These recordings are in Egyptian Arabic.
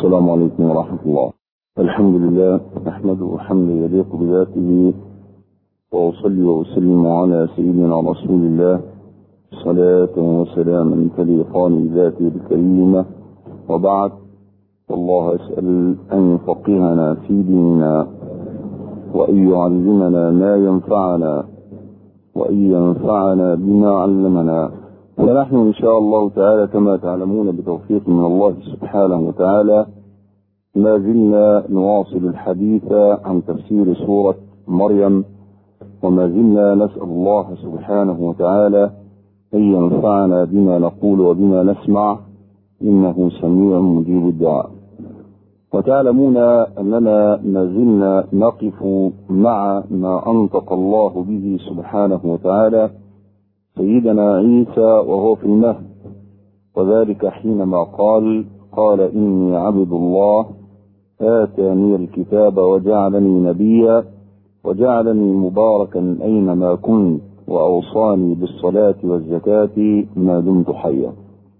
السلام عليكم ورحمة الله الحمد لله نحمده حمدا يليق بذاته وأصلي وأسلم على سيدنا رسول الله صلاة وسلاما تليقان بذاته الكريمة وبعد والله أسأل أن يفقهنا في ديننا وأن يعلمنا ما ينفعنا وأن ينفعنا بما علمنا ونحن إن شاء الله تعالى كما تعلمون بتوفيق من الله سبحانه وتعالى ما زلنا نواصل الحديث عن تفسير سورة مريم وما زلنا نسأل الله سبحانه وتعالى أن ينفعنا بما نقول وبما نسمع إنه سميع مجيب الدعاء وتعلمون أننا ما زلنا نقف مع ما أنطق الله به سبحانه وتعالى سيدنا عيسى وهو في المهد وذلك حينما قال قال إني عبد الله آتاني الكتاب وجعلني نبيا وجعلني مباركا أينما كنت وأوصاني بالصلاة والزكاة ما دمت حيا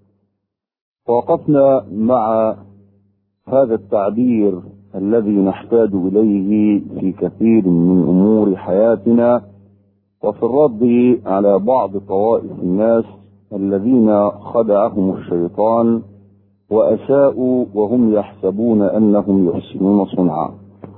ووقفنا مع هذا التعبير الذي نحتاج إليه في كثير من أمور حياتنا وفي الرد على بعض طوائف الناس الذين خدعهم الشيطان وأساءوا وهم يحسبون أنهم يحسنون صنعا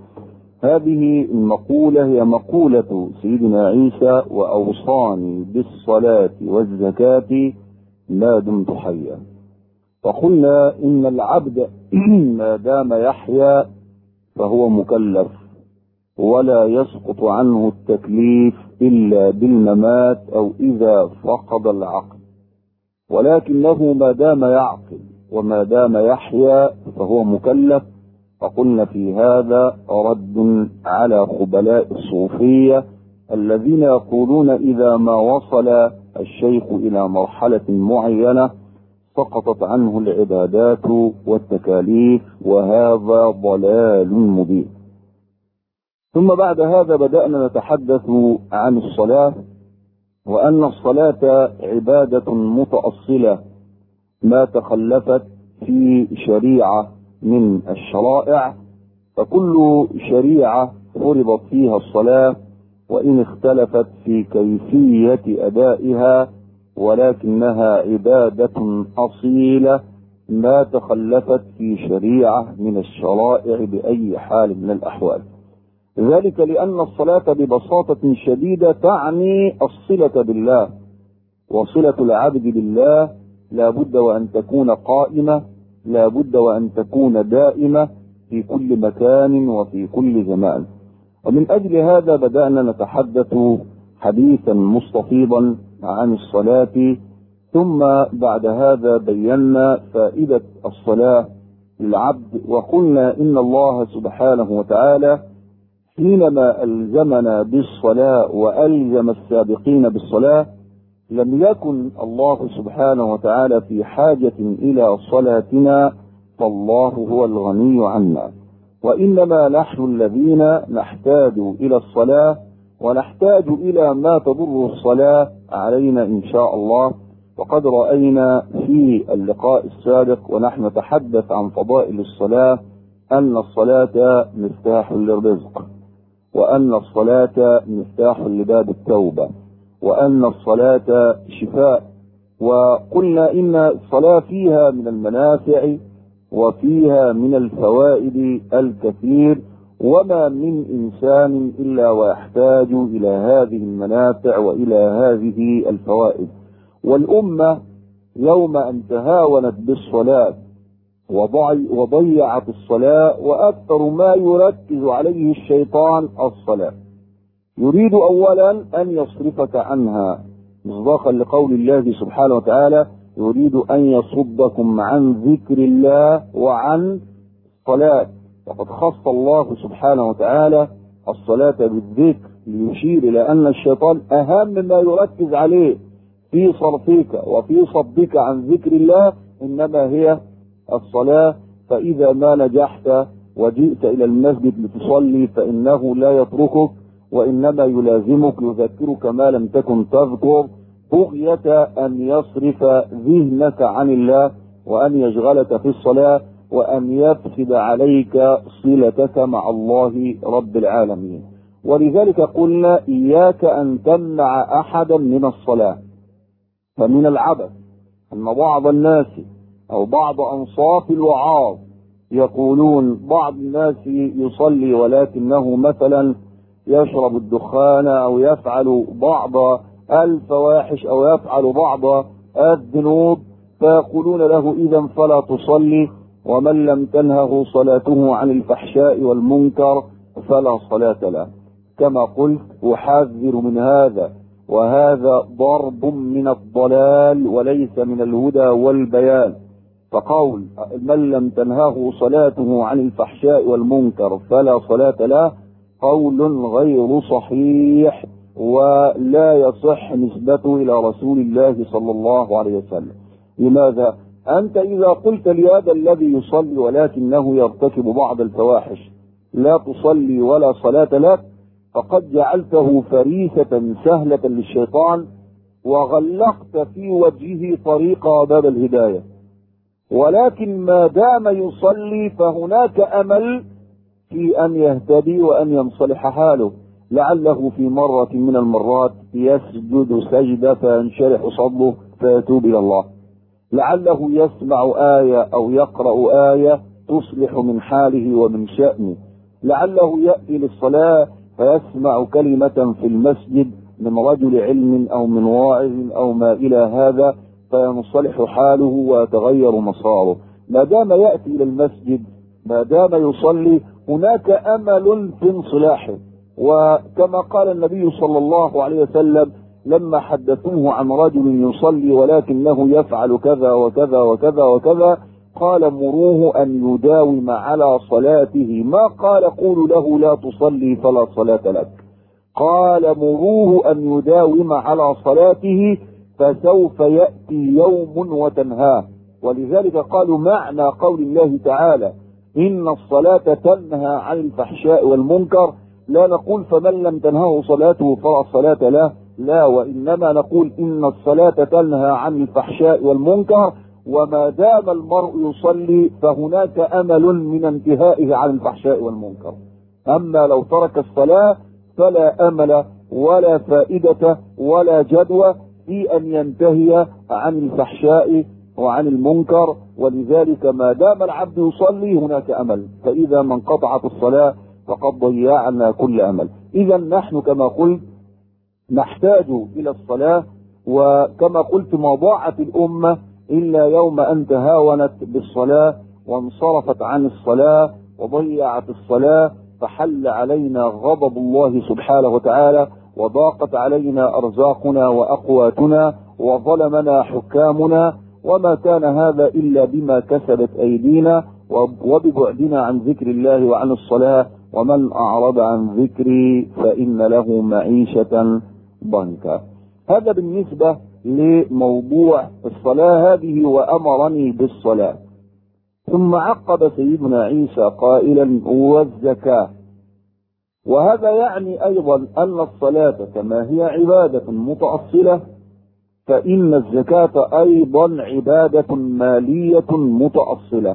هذه المقولة هي مقولة سيدنا عيسى وأوصاني بالصلاة والزكاة ما دمت حيا وقلنا إن العبد ما دام يحيا فهو مكلف ولا يسقط عنه التكليف إلا بالممات أو إذا فقد العقل ولكنه ما دام يعقل وما دام يحيا فهو مكلف فقلنا في هذا رد على خبلاء الصوفية الذين يقولون إذا ما وصل الشيخ إلى مرحلة معينة سقطت عنه العبادات والتكاليف وهذا ضلال مبين ثم بعد هذا بدأنا نتحدث عن الصلاة وأن الصلاة عبادة متأصلة ما تخلفت في شريعة من الشرائع فكل شريعة فرضت فيها الصلاة وإن اختلفت في كيفية أدائها ولكنها عبادة أصيلة ما تخلفت في شريعة من الشرائع بأي حال من الأحوال ذلك لأن الصلاة ببساطة شديدة تعني الصلة بالله وصلة العبد بالله لا بد وأن تكون قائمة لا بد وأن تكون دائمة في كل مكان وفي كل زمان ومن أجل هذا بدأنا نتحدث حديثا مستفيضا عن الصلاة ثم بعد هذا بينا فائدة الصلاة للعبد وقلنا إن الله سبحانه وتعالى حينما ألزمنا بالصلاة وألزم السابقين بالصلاة لم يكن الله سبحانه وتعالى في حاجة إلى صلاتنا فالله هو الغني عنا وإنما نحن الذين نحتاج إلى الصلاة ونحتاج إلى ما تضر الصلاة علينا إن شاء الله وقد رأينا في اللقاء السابق ونحن نتحدث عن فضائل الصلاة أن الصلاة مفتاح للرزق وأن الصلاة مفتاح لباب التوبة وأن الصلاة شفاء وقلنا إن الصلاة فيها من المنافع وفيها من الفوائد الكثير وما من إنسان إلا ويحتاج إلى هذه المنافع وإلى هذه الفوائد والأمة يوم أن تهاونت بالصلاة وضيعت الصلاة وأكثر ما يركز عليه الشيطان الصلاة يريد أولا أن يصرفك عنها مصداقا لقول الله سبحانه وتعالى يريد أن يصدكم عن ذكر الله وعن الصلاة وقد خص الله سبحانه وتعالى الصلاة بالذكر ليشير إلى أن الشيطان أهم ما يركز عليه في صرفك وفي صدك عن ذكر الله إنما هي الصلاة فإذا ما نجحت وجئت إلى المسجد لتصلي فإنه لا يتركك وإنما يلازمك يذكرك ما لم تكن تذكر بغية أن يصرف ذهنك عن الله وأن يشغلك في الصلاة وأن يفسد عليك صلتك مع الله رب العالمين ولذلك قلنا إياك أن تمنع أحدا من الصلاة فمن العبث أن بعض الناس أو بعض أنصاف الوعاظ يقولون بعض الناس يصلي ولكنه مثلا يشرب الدخان أو يفعل بعض الفواحش أو يفعل بعض الذنوب فيقولون له إذا فلا تصلي ومن لم تنهه صلاته عن الفحشاء والمنكر فلا صلاة له كما قلت أحذر من هذا وهذا ضرب من الضلال وليس من الهدى والبيان فقول من لم تنهه صلاته عن الفحشاء والمنكر فلا صلاة له قول غير صحيح ولا يصح نسبته إلى رسول الله صلى الله عليه وسلم لماذا؟ أنت إذا قلت لهذا الذي يصلي ولكنه يرتكب بعض الفواحش لا تصلي ولا صلاة لك فقد جعلته فريسة سهلة للشيطان وغلقت في وجهه طريق باب الهداية ولكن ما دام يصلي فهناك أمل في أن يهتدي وأن ينصلح حاله لعله في مرة من المرات يسجد سجدة فينشرح صدره فيتوب إلى الله لعله يسمع آية أو يقرأ آية تصلح من حاله ومن شأنه لعله يأتي للصلاة فيسمع كلمة في المسجد من رجل علم أو من واعظ أو ما إلى هذا فينصلح حاله ويتغير مساره ما دام يأتي إلى المسجد ما دام يصلي هناك أمل في انصلاحه وكما قال النبي صلى الله عليه وسلم لما حدثوه عن رجل يصلي ولكنه يفعل كذا وكذا وكذا وكذا قال مروه أن يداوم على صلاته ما قال قولوا له لا تصلي فلا صلاة لك قال مروه أن يداوم على صلاته فسوف يأتي يوم وتنهاه ولذلك قالوا معنى قول الله تعالى إن الصلاة تنهى عن الفحشاء والمنكر لا نقول فمن لم تنهه صلاته فلا صلاة له لا وإنما نقول إن الصلاة تنهى عن الفحشاء والمنكر وما دام المرء يصلي فهناك أمل من انتهائه عن الفحشاء والمنكر أما لو ترك الصلاة فلا أمل ولا فائدة ولا جدوى في أن ينتهي عن الفحشاء وعن المنكر ولذلك ما دام العبد يصلي هناك أمل فإذا ما انقطعت الصلاة فقد ضيعنا كل أمل إذا نحن كما قلت نحتاج إلى الصلاة وكما قلت ما ضاعت الأمة إلا يوم أن تهاونت بالصلاة وانصرفت عن الصلاة وضيعت الصلاة فحل علينا غضب الله سبحانه وتعالى وضاقت علينا أرزاقنا وأقواتنا وظلمنا حكامنا وما كان هذا إلا بما كسبت أيدينا وببعدنا عن ذكر الله وعن الصلاة ومن أعرض عن ذكري فإن له معيشة ضنكا هذا بالنسبة لموضوع الصلاة هذه وأمرني بالصلاة ثم عقب سيدنا عيسى قائلا والزكاة وهذا يعني أيضا أن الصلاة كما هي عبادة متأصلة فإن الزكاة أيضا عبادة مالية متأصلة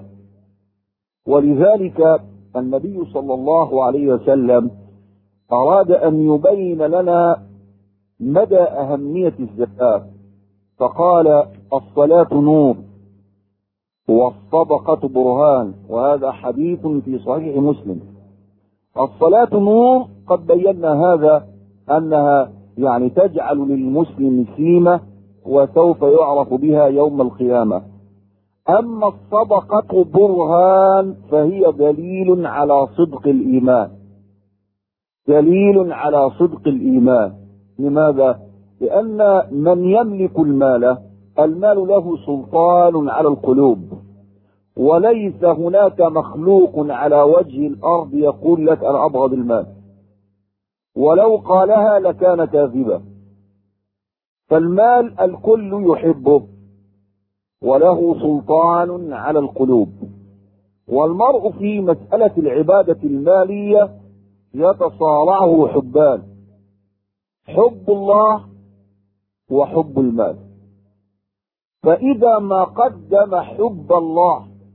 ولذلك النبي صلى الله عليه وسلم أراد أن يبين لنا مدى أهمية الزكاة فقال الصلاة نور والصدقة برهان وهذا حديث في صحيح مسلم الصلاة نور قد بينا هذا أنها يعني تجعل للمسلم سيمة وسوف يعرف بها يوم القيامة أما الصدقة برهان فهي دليل على صدق الإيمان دليل على صدق الإيمان لماذا؟ لأن من يملك المال المال له سلطان على القلوب وليس هناك مخلوق على وجه الأرض يقول لك أنا أبغض المال ولو قالها لكان كاذبا فالمال الكل يحبه وله سلطان على القلوب والمرء في مسألة العبادة المالية يتصارعه حبان حب الله وحب المال فإذا ما قدم حب الله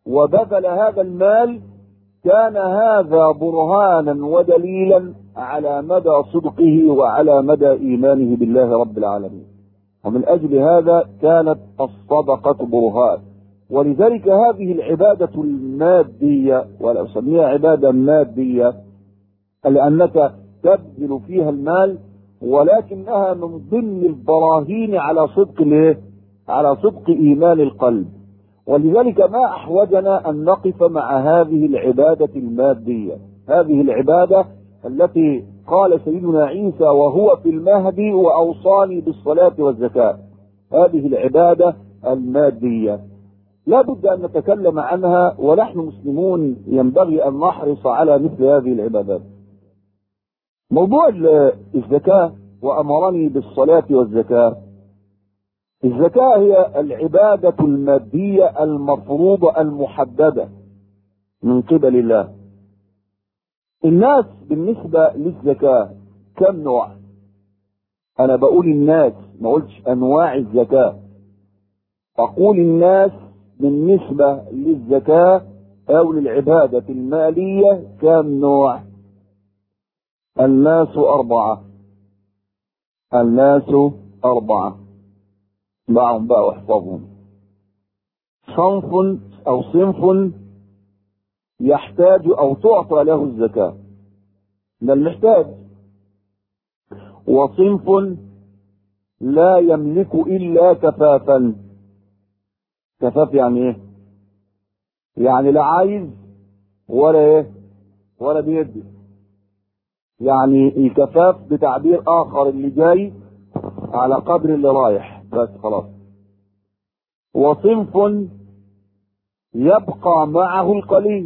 وبذل هذا المال كان هذا برهانا ودليلا على مدى صدقه وعلى مدى ايمانه بالله رب العالمين ومن اجل هذا كانت الصدقه برهان ولذلك هذه العباده الماديه ولا اسميها عباده ماديه لانك تبذل فيها المال ولكنها من ضمن البراهين على صدق الايه؟ على صدق ايمان القلب ولذلك ما احوجنا ان نقف مع هذه العباده الماديه هذه العباده التي قال سيدنا عيسى وهو في المهد واوصاني بالصلاه والزكاه هذه العباده الماديه لا بد ان نتكلم عنها ونحن مسلمون ينبغي ان نحرص على مثل هذه العبادات موضوع الزكاه وامرني بالصلاه والزكاه الزكاة هي العبادة المادية المفروضة المحددة من قبل الله. الناس بالنسبة للزكاة كم نوع؟ أنا بقول الناس ما قلتش أنواع الزكاة. أقول الناس بالنسبة للزكاة أو للعبادة المالية كم نوع؟ الناس أربعة. الناس أربعة. ضعهم بقى واحفظهم صنف او صنف يحتاج او تعطى له الزكاة ده المحتاج وصنف لا يملك الا كفافا كفاف يعني ايه يعني لا عايز ولا ايه ولا بيدي يعني الكفاف بتعبير اخر اللي جاي على قدر اللي رايح بس خلاص وصنف يبقى معه القليل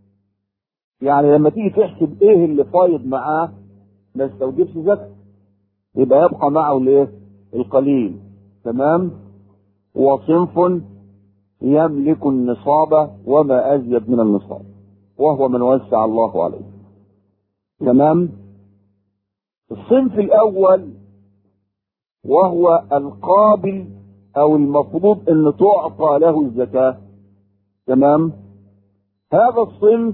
يعني لما تيجي تحسب ايه اللي فايض معاه ما يستوجبش زكاة يبقى يبقى معه الايه القليل تمام وصنف يملك النصاب وما ازيد من النصاب وهو من وسع الله عليه تمام الصنف الاول وهو القابل او المفروض ان تعطى له الزكاة تمام هذا الصنف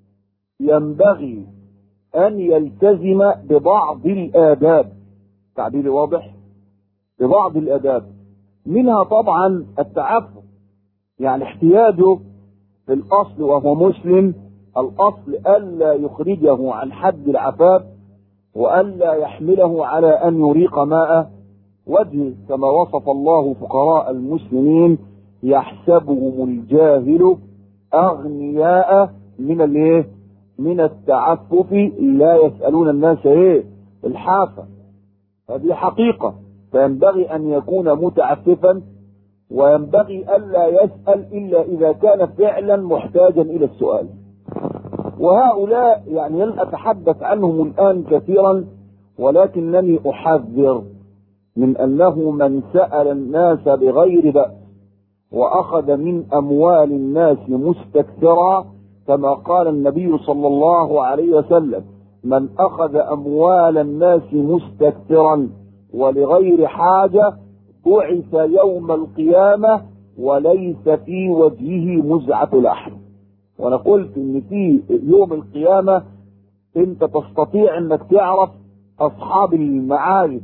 ينبغي ان يلتزم ببعض الاداب تعبيري واضح ببعض الاداب منها طبعا التعفف يعني احتياجه في الاصل وهو مسلم الاصل الا يخرجه عن حد العفاف والا يحمله على ان يريق ماء وجهه كما وصف الله فقراء المسلمين يحسبهم الجاهل اغنياء من الايه؟ من التعفف لا يسالون الناس ايه؟ الحافه هذه حقيقه فينبغي ان يكون متعففا وينبغي الا يسال الا اذا كان فعلا محتاجا الى السؤال وهؤلاء يعني لن اتحدث عنهم الان كثيرا ولكنني احذر من انه من سال الناس بغير باس واخذ من اموال الناس مستكثرا كما قال النبي صلى الله عليه وسلم من اخذ اموال الناس مستكثرا ولغير حاجه بعث يوم القيامه وليس في وجهه مزعه لحم وانا قلت ان في يوم القيامه انت تستطيع انك تعرف اصحاب المعارف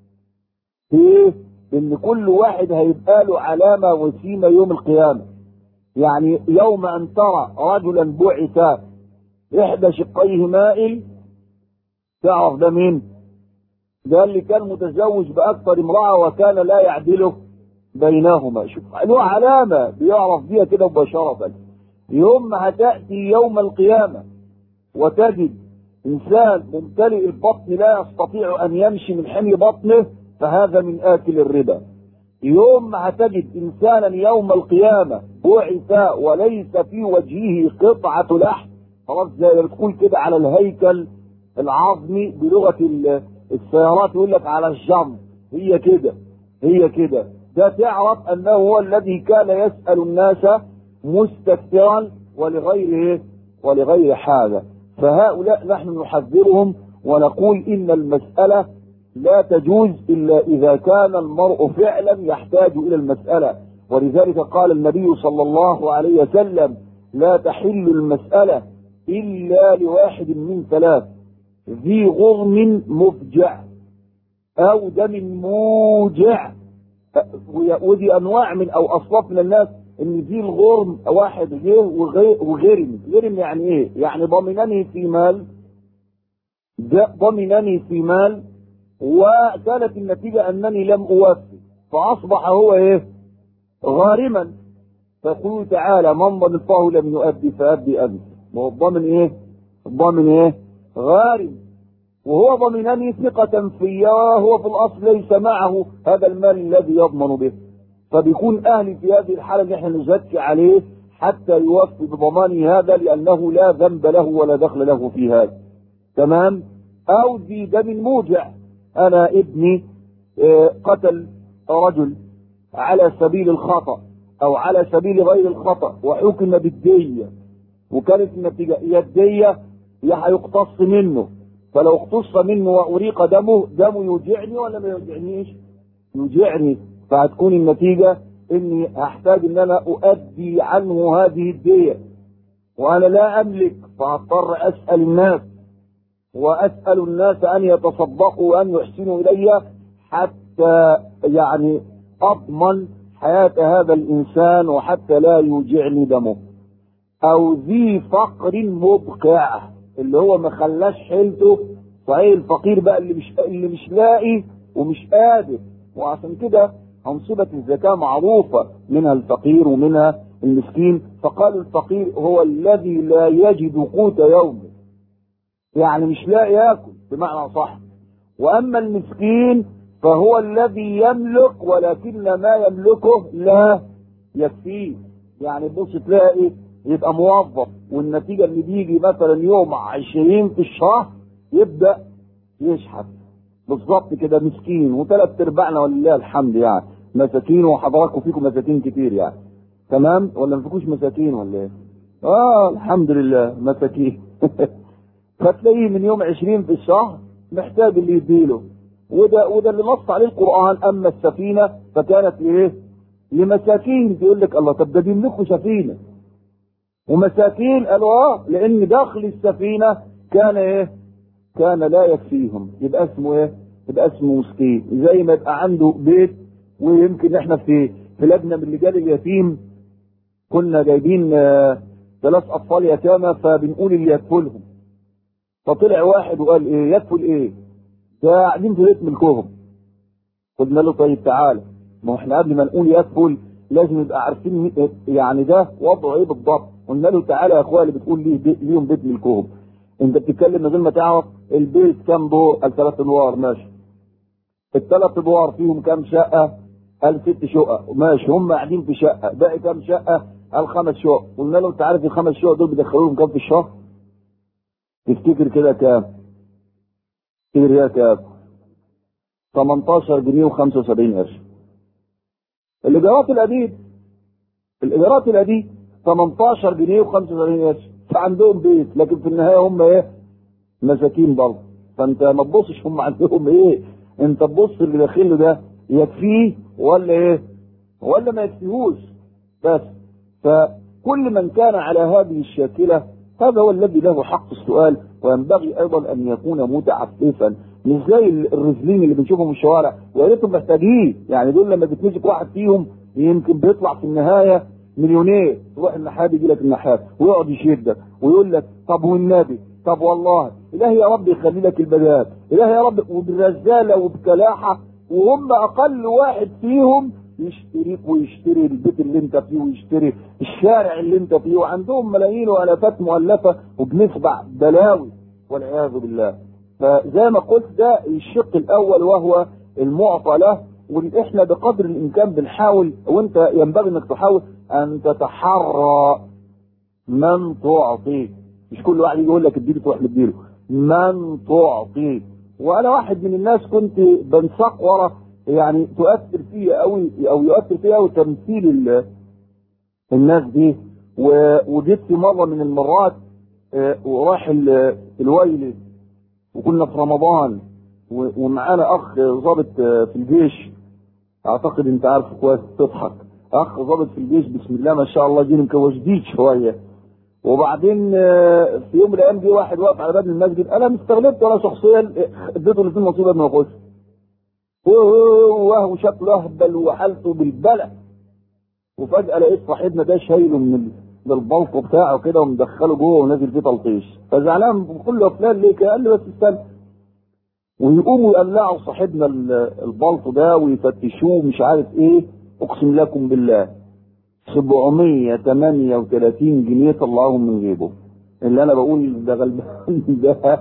ايه ان كل واحد هيبقى له علامه وسيمه يوم القيامه يعني يوم ان ترى رجلا بعث احدى شقيه مائل تعرف ده مين ده اللي كان متزوج باكثر امراه وكان لا يعدله بينهما شوف له علامه بيعرف بيها كده مباشره يوم ما هتاتي يوم القيامه وتجد انسان ممتلئ البطن لا يستطيع ان يمشي من حمل بطنه فهذا من آكل الربا يوم ما هتجد إنسانا يوم القيامة بعث وليس في وجهه قطعة لحم خلاص زي ما تقول كده على الهيكل العظمي بلغة السيارات يقول لك على الجنب هي كده هي كده ده تعرف أنه هو الذي كان يسأل الناس مستكثرا ولغير إيه؟ ولغير حاجة فهؤلاء نحن نحذرهم ونقول إن المسألة لا تجوز إلا إذا كان المرء فعلا يحتاج إلى المسألة ولذلك قال النبي صلى الله عليه وسلم لا تحل المسألة إلا لواحد من ثلاث ذي غرم مفجع أو دم موجع ودي أنواع من أو أصناف من الناس إن ذي الغرم واحد جه وغرم غرم يعني إيه؟ يعني ضمنني في مال ضمنني في مال وكانت النتيجة أنني لم أوفي فأصبح هو إيه؟ غارما فيقول تعالى من ضمنته لم يؤدي فأدي أنت وهو الضامن إيه؟ الضامن إيه؟ غارم وهو ضمنني ثقة فيا وهو في الأصل ليس معه هذا المال الذي يضمن به فبيكون أهلي في هذه الحالة اللي احنا نزكي عليه حتى يوفي بضمان هذا لأنه لا ذنب له ولا دخل له في هذا تمام أو ذي دم موجع أنا ابني قتل رجل على سبيل الخطأ أو على سبيل غير الخطأ وحكم بالدية وكانت النتيجة يا الدية يا هيقتص منه فلو اقتص منه وأريق دمه دمه يوجعني ولا ما يوجعنيش؟ يوجعني فهتكون النتيجة إني أحتاج إن أنا أؤدي عنه هذه الدية وأنا لا أملك فأضطر أسأل الناس وأسأل الناس أن يتصدقوا وأن يحسنوا إلي حتى يعني أضمن حياة هذا الإنسان وحتى لا يوجعني دمه أو ذي فقر مبقع اللي هو ما خلاش حيلته صحيح الفقير بقى اللي مش اللي مش لاقي ومش قادر وعشان كده أنصبة الزكاة معروفة منها الفقير ومنها المسكين فقالوا الفقير هو الذي لا يجد قوت يومه يعني مش لاقي ياكل بمعنى صح واما المسكين فهو الذي يملك ولكن ما يملكه لا يكفيه يعني تبص تلاقي يبقى موظف والنتيجة اللي بيجي مثلا يوم عشرين في الشهر يبدأ يشحت بالظبط كده مسكين وثلاث ارباعنا ولله الحمد يعني مساكين وحضراتكم فيكم مساكين كتير يعني تمام ولا ما فيكوش مساكين ولا ايه؟ اه الحمد لله مساكين فتلاقيه من يوم عشرين في الشهر محتاج اللي يديله وده وده اللي نص عليه القرآن أما السفينة فكانت إيه؟ لمساكين يقول لك الله طب ده بيملكوا سفينة ومساكين قالوا اه لأن دخل السفينة كان إيه؟ كان لا يكفيهم يبقى اسمه إيه؟ يبقى اسمه مسكين زي ما يبقى عنده بيت ويمكن احنا في في لجنة من لجان اليتيم كنا جايبين آه ثلاث أطفال يتامى فبنقول اللي يكفلهم فطلع واحد وقال ايه يكفل ايه ده قاعدين في بيت ملكهم قلنا له طيب تعالى ما احنا قبل ما نقول يكفل لازم نبقى عارفين يعني ده وضعه ايه بالضبط قلنا له تعالى يا اخويا اللي بتقول ليه ليهم بيت ملكهم انت بتتكلم من غير ما تعرف البيت كام دور قال ثلاث ادوار ماشي الثلاث ادوار فيهم كام شقه قال ست شقق ماشي هم قاعدين في شقه باقي كام شقه قال خمس شقق قلنا له انت عارف الخمس شقق دول بيدخلوهم كام في الشهر تفتكر كده كام تفتكر كده كام 18 جنيه و75 قرش الايجارات القديم الايجارات القديم 18 جنيه و75 قرش فعندهم بيت لكن في النهايه هم ايه مساكين برضه فانت ما تبصش هم عندهم ايه انت تبص اللي داخله ده يكفيه ولا ايه ولا ما يكفيهوش بس فكل من كان على هذه الشاكله هذا هو الذي له حق السؤال وينبغي ايضا ان يكون متعففا مش زي الرزلين اللي بنشوفهم في الشوارع ويا ريتهم محتاجين يعني دول لما بتمسك واحد فيهم يمكن بيطلع في النهايه مليونير تروح النحات يجي لك النحات ويقعد يشدك ويقول لك طب والنبي طب والله الهي يا رب يخلي لك البنات الهي يا رب وبرزاله وبكلاحه وهم اقل واحد فيهم يشتريك ويشتري البيت اللي انت فيه ويشتري الشارع اللي انت فيه وعندهم ملايين والافات مؤلفه وبنسبع بلاوي والعياذ بالله فزي ما قلت ده الشق الاول وهو المعطى له واحنا بقدر الامكان بنحاول وانت ينبغي انك تحاول ان تتحرى من تعطي مش كل واحد يقول لك اديله تروح مديله من تعطي وانا واحد من الناس كنت بنساق ورا يعني تؤثر فيا قوي او يؤثر فيا قوي تمثيل الناس دي وجيت في مره من المرات وراح الويلي وكنا في رمضان ومعانا اخ ضابط في الجيش اعتقد انت عارف كويس تضحك اخ ضابط في الجيش بسم الله ما شاء الله دين مكوش جديد شويه وبعدين آه، في يوم من الايام جه واحد واقف على باب المسجد انا مستغلبت وانا شخصيا اديته الاثنين نصيبه ما يخش وهو شكله اهبل وحالته بالبلع وفجاه لقيت صاحبنا ده شايله من ال- من البلطو بتاعه كده ومدخله جوه ونازل فيه تلطيش فزعلان بكل له فلان ليه كده؟ قال لي بس استنى ويقوموا يقلعوا صاحبنا ال- البلطو ده ويفتشوه مش عارف ايه اقسم لكم بالله 738 جنيه طلعوهم من جيبه اللي انا بقول ده غلبان ده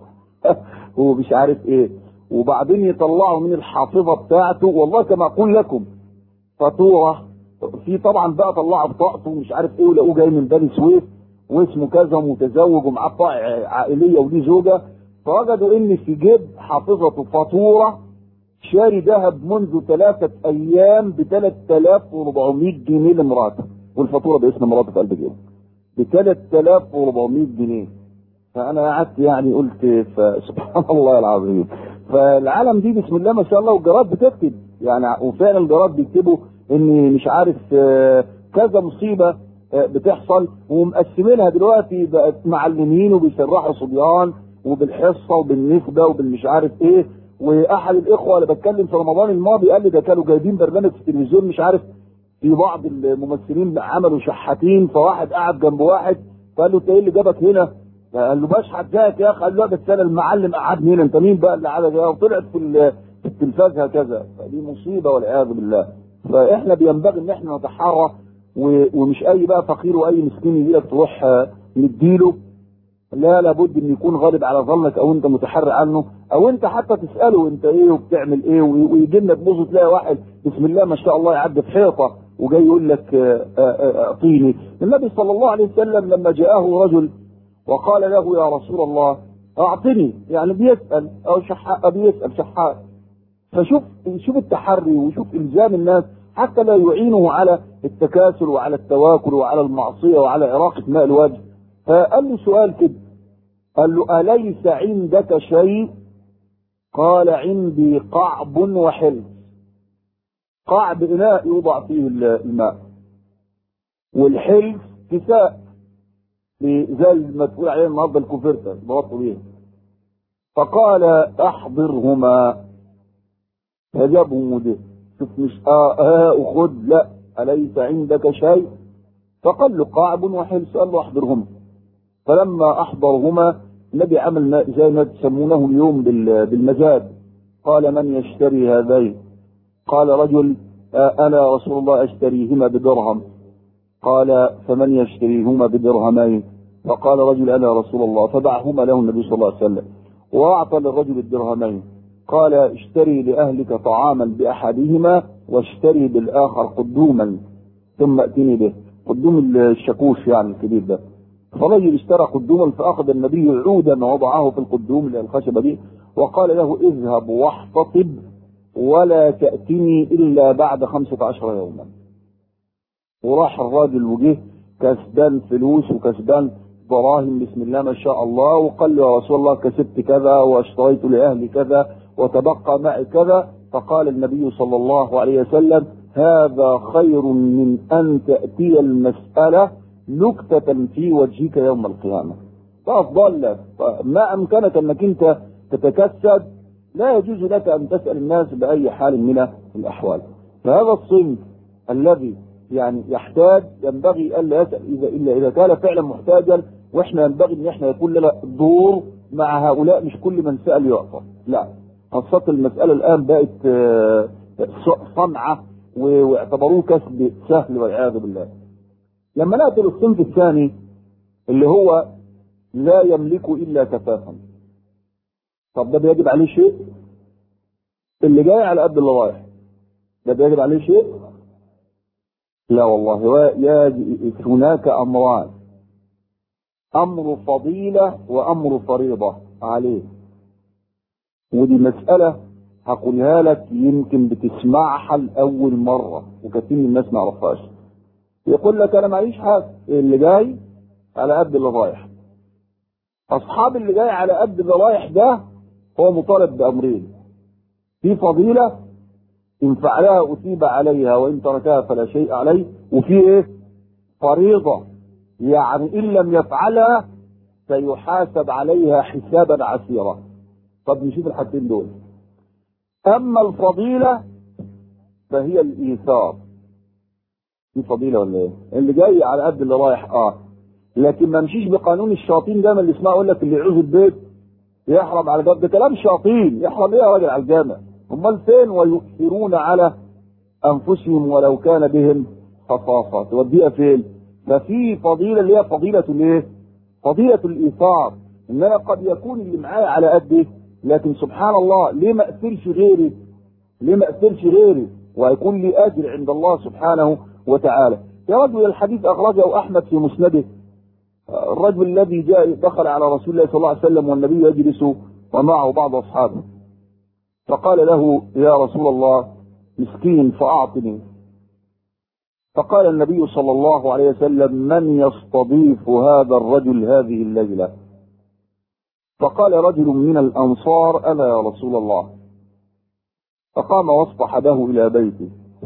هو مش عارف ايه وبعدين يطلعوا من الحافظه بتاعته والله كما اقول لكم فاتوره في طبعا بقى طلعوا بطاقته ومش عارف ايه ولقوه جاي من بني سويف واسمه كذا ومتزوج ومعاه بطاقه عائليه وليه زوجه فوجدوا ان في جيب حافظته فاتوره شاري ذهب منذ ثلاثة أيام ب 3400 جنيه لمراته والفاتورة باسم مراته في قلب جيبه ب 3400 جنيه فأنا قعدت يعني قلت فسبحان الله العظيم فالعالم دي بسم الله ما شاء الله والجراد بتكتب يعني وفعلا الجراد بيكتبوا ان مش عارف آه، كذا مصيبه آه، بتحصل ومقسمينها دلوقتي بقت معلمين وبيسرحوا صبيان وبالحصه وبالنسبه وبالمش عارف ايه واحد الاخوه اللي بتكلم في رمضان الماضي قال لي ده كانوا جايبين برنامج في التلفزيون مش عارف في بعض الممثلين عملوا شحاتين فواحد قعد جنب واحد فقال له انت ايه اللي جابك هنا؟ قال له بشحت زيك يا اخي قال له لا بس انا المعلم قعدني هنا انت مين بقى اللي قعدك هنا؟ وطلعت في ال- في التلفاز هكذا فدي مصيبه والعياذ بالله فاحنا بينبغي ان احنا نتحرى و- ومش اي بقى فقير واي مسكين يجي لك تروح آه، نديله لا لابد ان يكون غالب على ظنك او انت متحرى عنه او انت حتى تساله انت ايه وبتعمل ايه ويجي لنا تبص تلاقي واحد بسم الله ما شاء الله يعدي في حيطه وجاي يقول لك آه، آه، آه، اعطيني النبي صلى الله عليه وسلم لما جاءه رجل وقال له يا رسول الله اعطني يعني بيسال او شحاء بيسال شحاء فشوف شوف التحري وشوف الزام الناس حتى لا يعينه على التكاسل وعلى التواكل وعلى المعصيه وعلى اراقه ماء الوجه فقال له سؤال كده قال له اليس عندك شيء قال عندي قعب وحلف قعب اناء يوضع فيه الماء والحلف كساء زي ما تقول عليه النهارده الكوفرته بغطوا بيه فقال احضرهما فجابهم وده شوف مش اه اه وخد لا اليس عندك شيء فقال له قاعب وحلس قال له احضرهما فلما احضرهما النبي عمل ما- زي ما تسمونه اليوم بال- بالمزاد قال من يشتري هذين قال رجل آه انا رسول الله اشتريهما بدرهم قال فمن يشتريهما بدرهمين فقال رجل انا رسول الله فباعهما له النبي صلى الله عليه وسلم واعطى للرجل الدرهمين قال اشتري لاهلك طعاما باحدهما واشتري بالاخر قدوما ثم اتني به قدوم الشاكوش يعني الكبير ده فرجل اشترى قدوما فاخذ النبي عودا ووضعه في القدوم اللي هي الخشبه دي وقال له اذهب واحتطب ولا تاتني الا بعد خمسه عشر يوما وراح الراجل وجه كسبان فلوس وكسبان دراهم بسم الله ما شاء الله وقال له يا رسول الله كسبت كذا واشتريت لاهلي كذا وتبقى معي كذا فقال النبي صلى الله عليه وسلم هذا خير من ان تاتي المساله نكتة في وجهك يوم القيامة فأفضل لك ما أمكنك أنك أنت تتكسد لا يجوز لك أن تسأل الناس بأي حال من الأحوال فهذا الصنف الذي يعني يحتاج ينبغي الا يسال اذا الا اذا كان فعلا محتاجا واحنا ينبغي ان احنا يكون لنا دور مع هؤلاء مش كل من سال يعطى لا خاصة المسألة الآن بقت آه، صنعة و- واعتبروه كسب سهل والعياذ بالله. لما نأتي للصنف الثاني اللي هو لا يملك إلا كفافا. طب ده بيجب عليه شيء؟ اللي جاي على قد اللي رايح. ده بيجب عليه شيء؟ لا والله هو يجب- هناك امران امر فضيله وامر فريضه عليه ودي مساله هقولها لك يمكن بتسمعها لاول مره وكثير من الناس ما يعرفهاش يقول لك انا معيش حاجه اللي جاي على قد اللي رايح اصحاب اللي جاي على قد اللي رايح ده هو مطالب بامرين في فضيله إن فعلها أثيب عليها وإن تركها فلا شيء عليه وفي إيه؟ فريضة يعني إن لم يفعلها سيحاسب عليها حسابا عسيرا طب نشوف الحاجتين دول أما الفضيلة فهي الإيثار دي فضيلة ولا إيه؟ اللي جاي على قد اللي رايح آه لكن ما مشيش بقانون الشياطين ده من اللي اسمها يقول لك اللي يعوز البيت يحرم على الباب ده كلام شياطين يحرم ايه يا راجل على الجامع امال فين ويؤثرون على انفسهم ولو كان بهم خصاصه توديها فين ففي فضيله اللي هي فضيله الايه فضيله الايثار ان انا قد يكون اللي معايا على قدي لكن سبحان الله ليه ما اثرش غيري ليه ما اثرش غيري ويكون لي اجر عند الله سبحانه وتعالى يا رجل الحديث اخرجه احمد في مسنده الرجل الذي جاء دخل على رسول الله صلى الله عليه وسلم والنبي يجلس ومعه بعض اصحابه فقال له يا رسول الله مسكين فاعطني فقال النبي صلى الله عليه وسلم من يستضيف هذا الرجل هذه الليله فقال رجل من الانصار انا يا رسول الله فقام واصطحبه الى بيته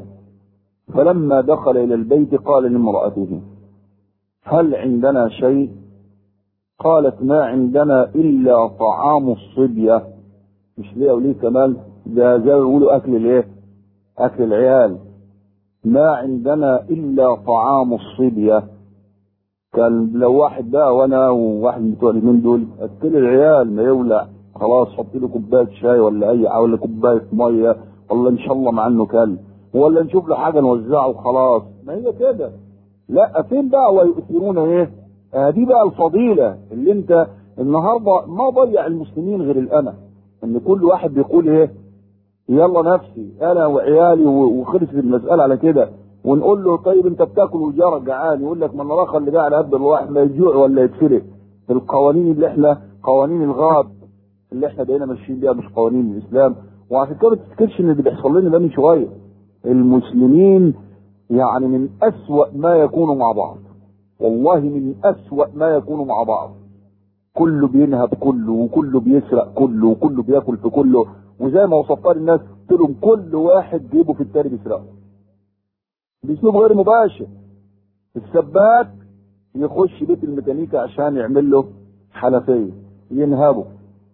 فلما دخل الى البيت قال لامراته هل عندنا شيء قالت ما عندنا الا طعام الصبيه مش ليه وليه كمان ده زي ما بيقولوا اكل الايه اكل العيال ما عندنا الا طعام الصبيه كان لو واحد بقى وانا وواحد من بتوع اليومين دول اكل العيال ما يولع خلاص حط له كوبايه شاي ولا اي حاجه ولا كوبايه ميه ولا ان شاء الله مع انه كلب ولا نشوف له حاجه نوزعه وخلاص ما هي كده لا فين بقى ويؤثرون ايه آه دي بقى الفضيله اللي انت النهارده ما ضيع المسلمين غير الانا ان كل واحد بيقول ايه يلا نفسي انا وعيالي وخلصت المساله على كده ونقول له طيب انت بتاكل وجارك جعان يقول لك ما النراخه اللي قاعد قد الواحد ما يجوع ولا يتفرق القوانين اللي احنا قوانين الغاب اللي احنا بقينا ماشيين بيها مش قوانين الاسلام وعشان كده ما تفتكرش ان اللي بيحصل لنا ده من شويه المسلمين يعني من أسوأ ما يكونوا مع بعض والله من أسوأ ما يكونوا مع بعض كله بينهب كله وكله بيسرق كله وكله بياكل في كله وزي ما وصفتها للناس قلت لهم كل واحد جيبه في التاني بيسرقه باسلوب غير مباشر السباك يخش بيت الميكانيكا عشان يعمل له حنفيه ينهبه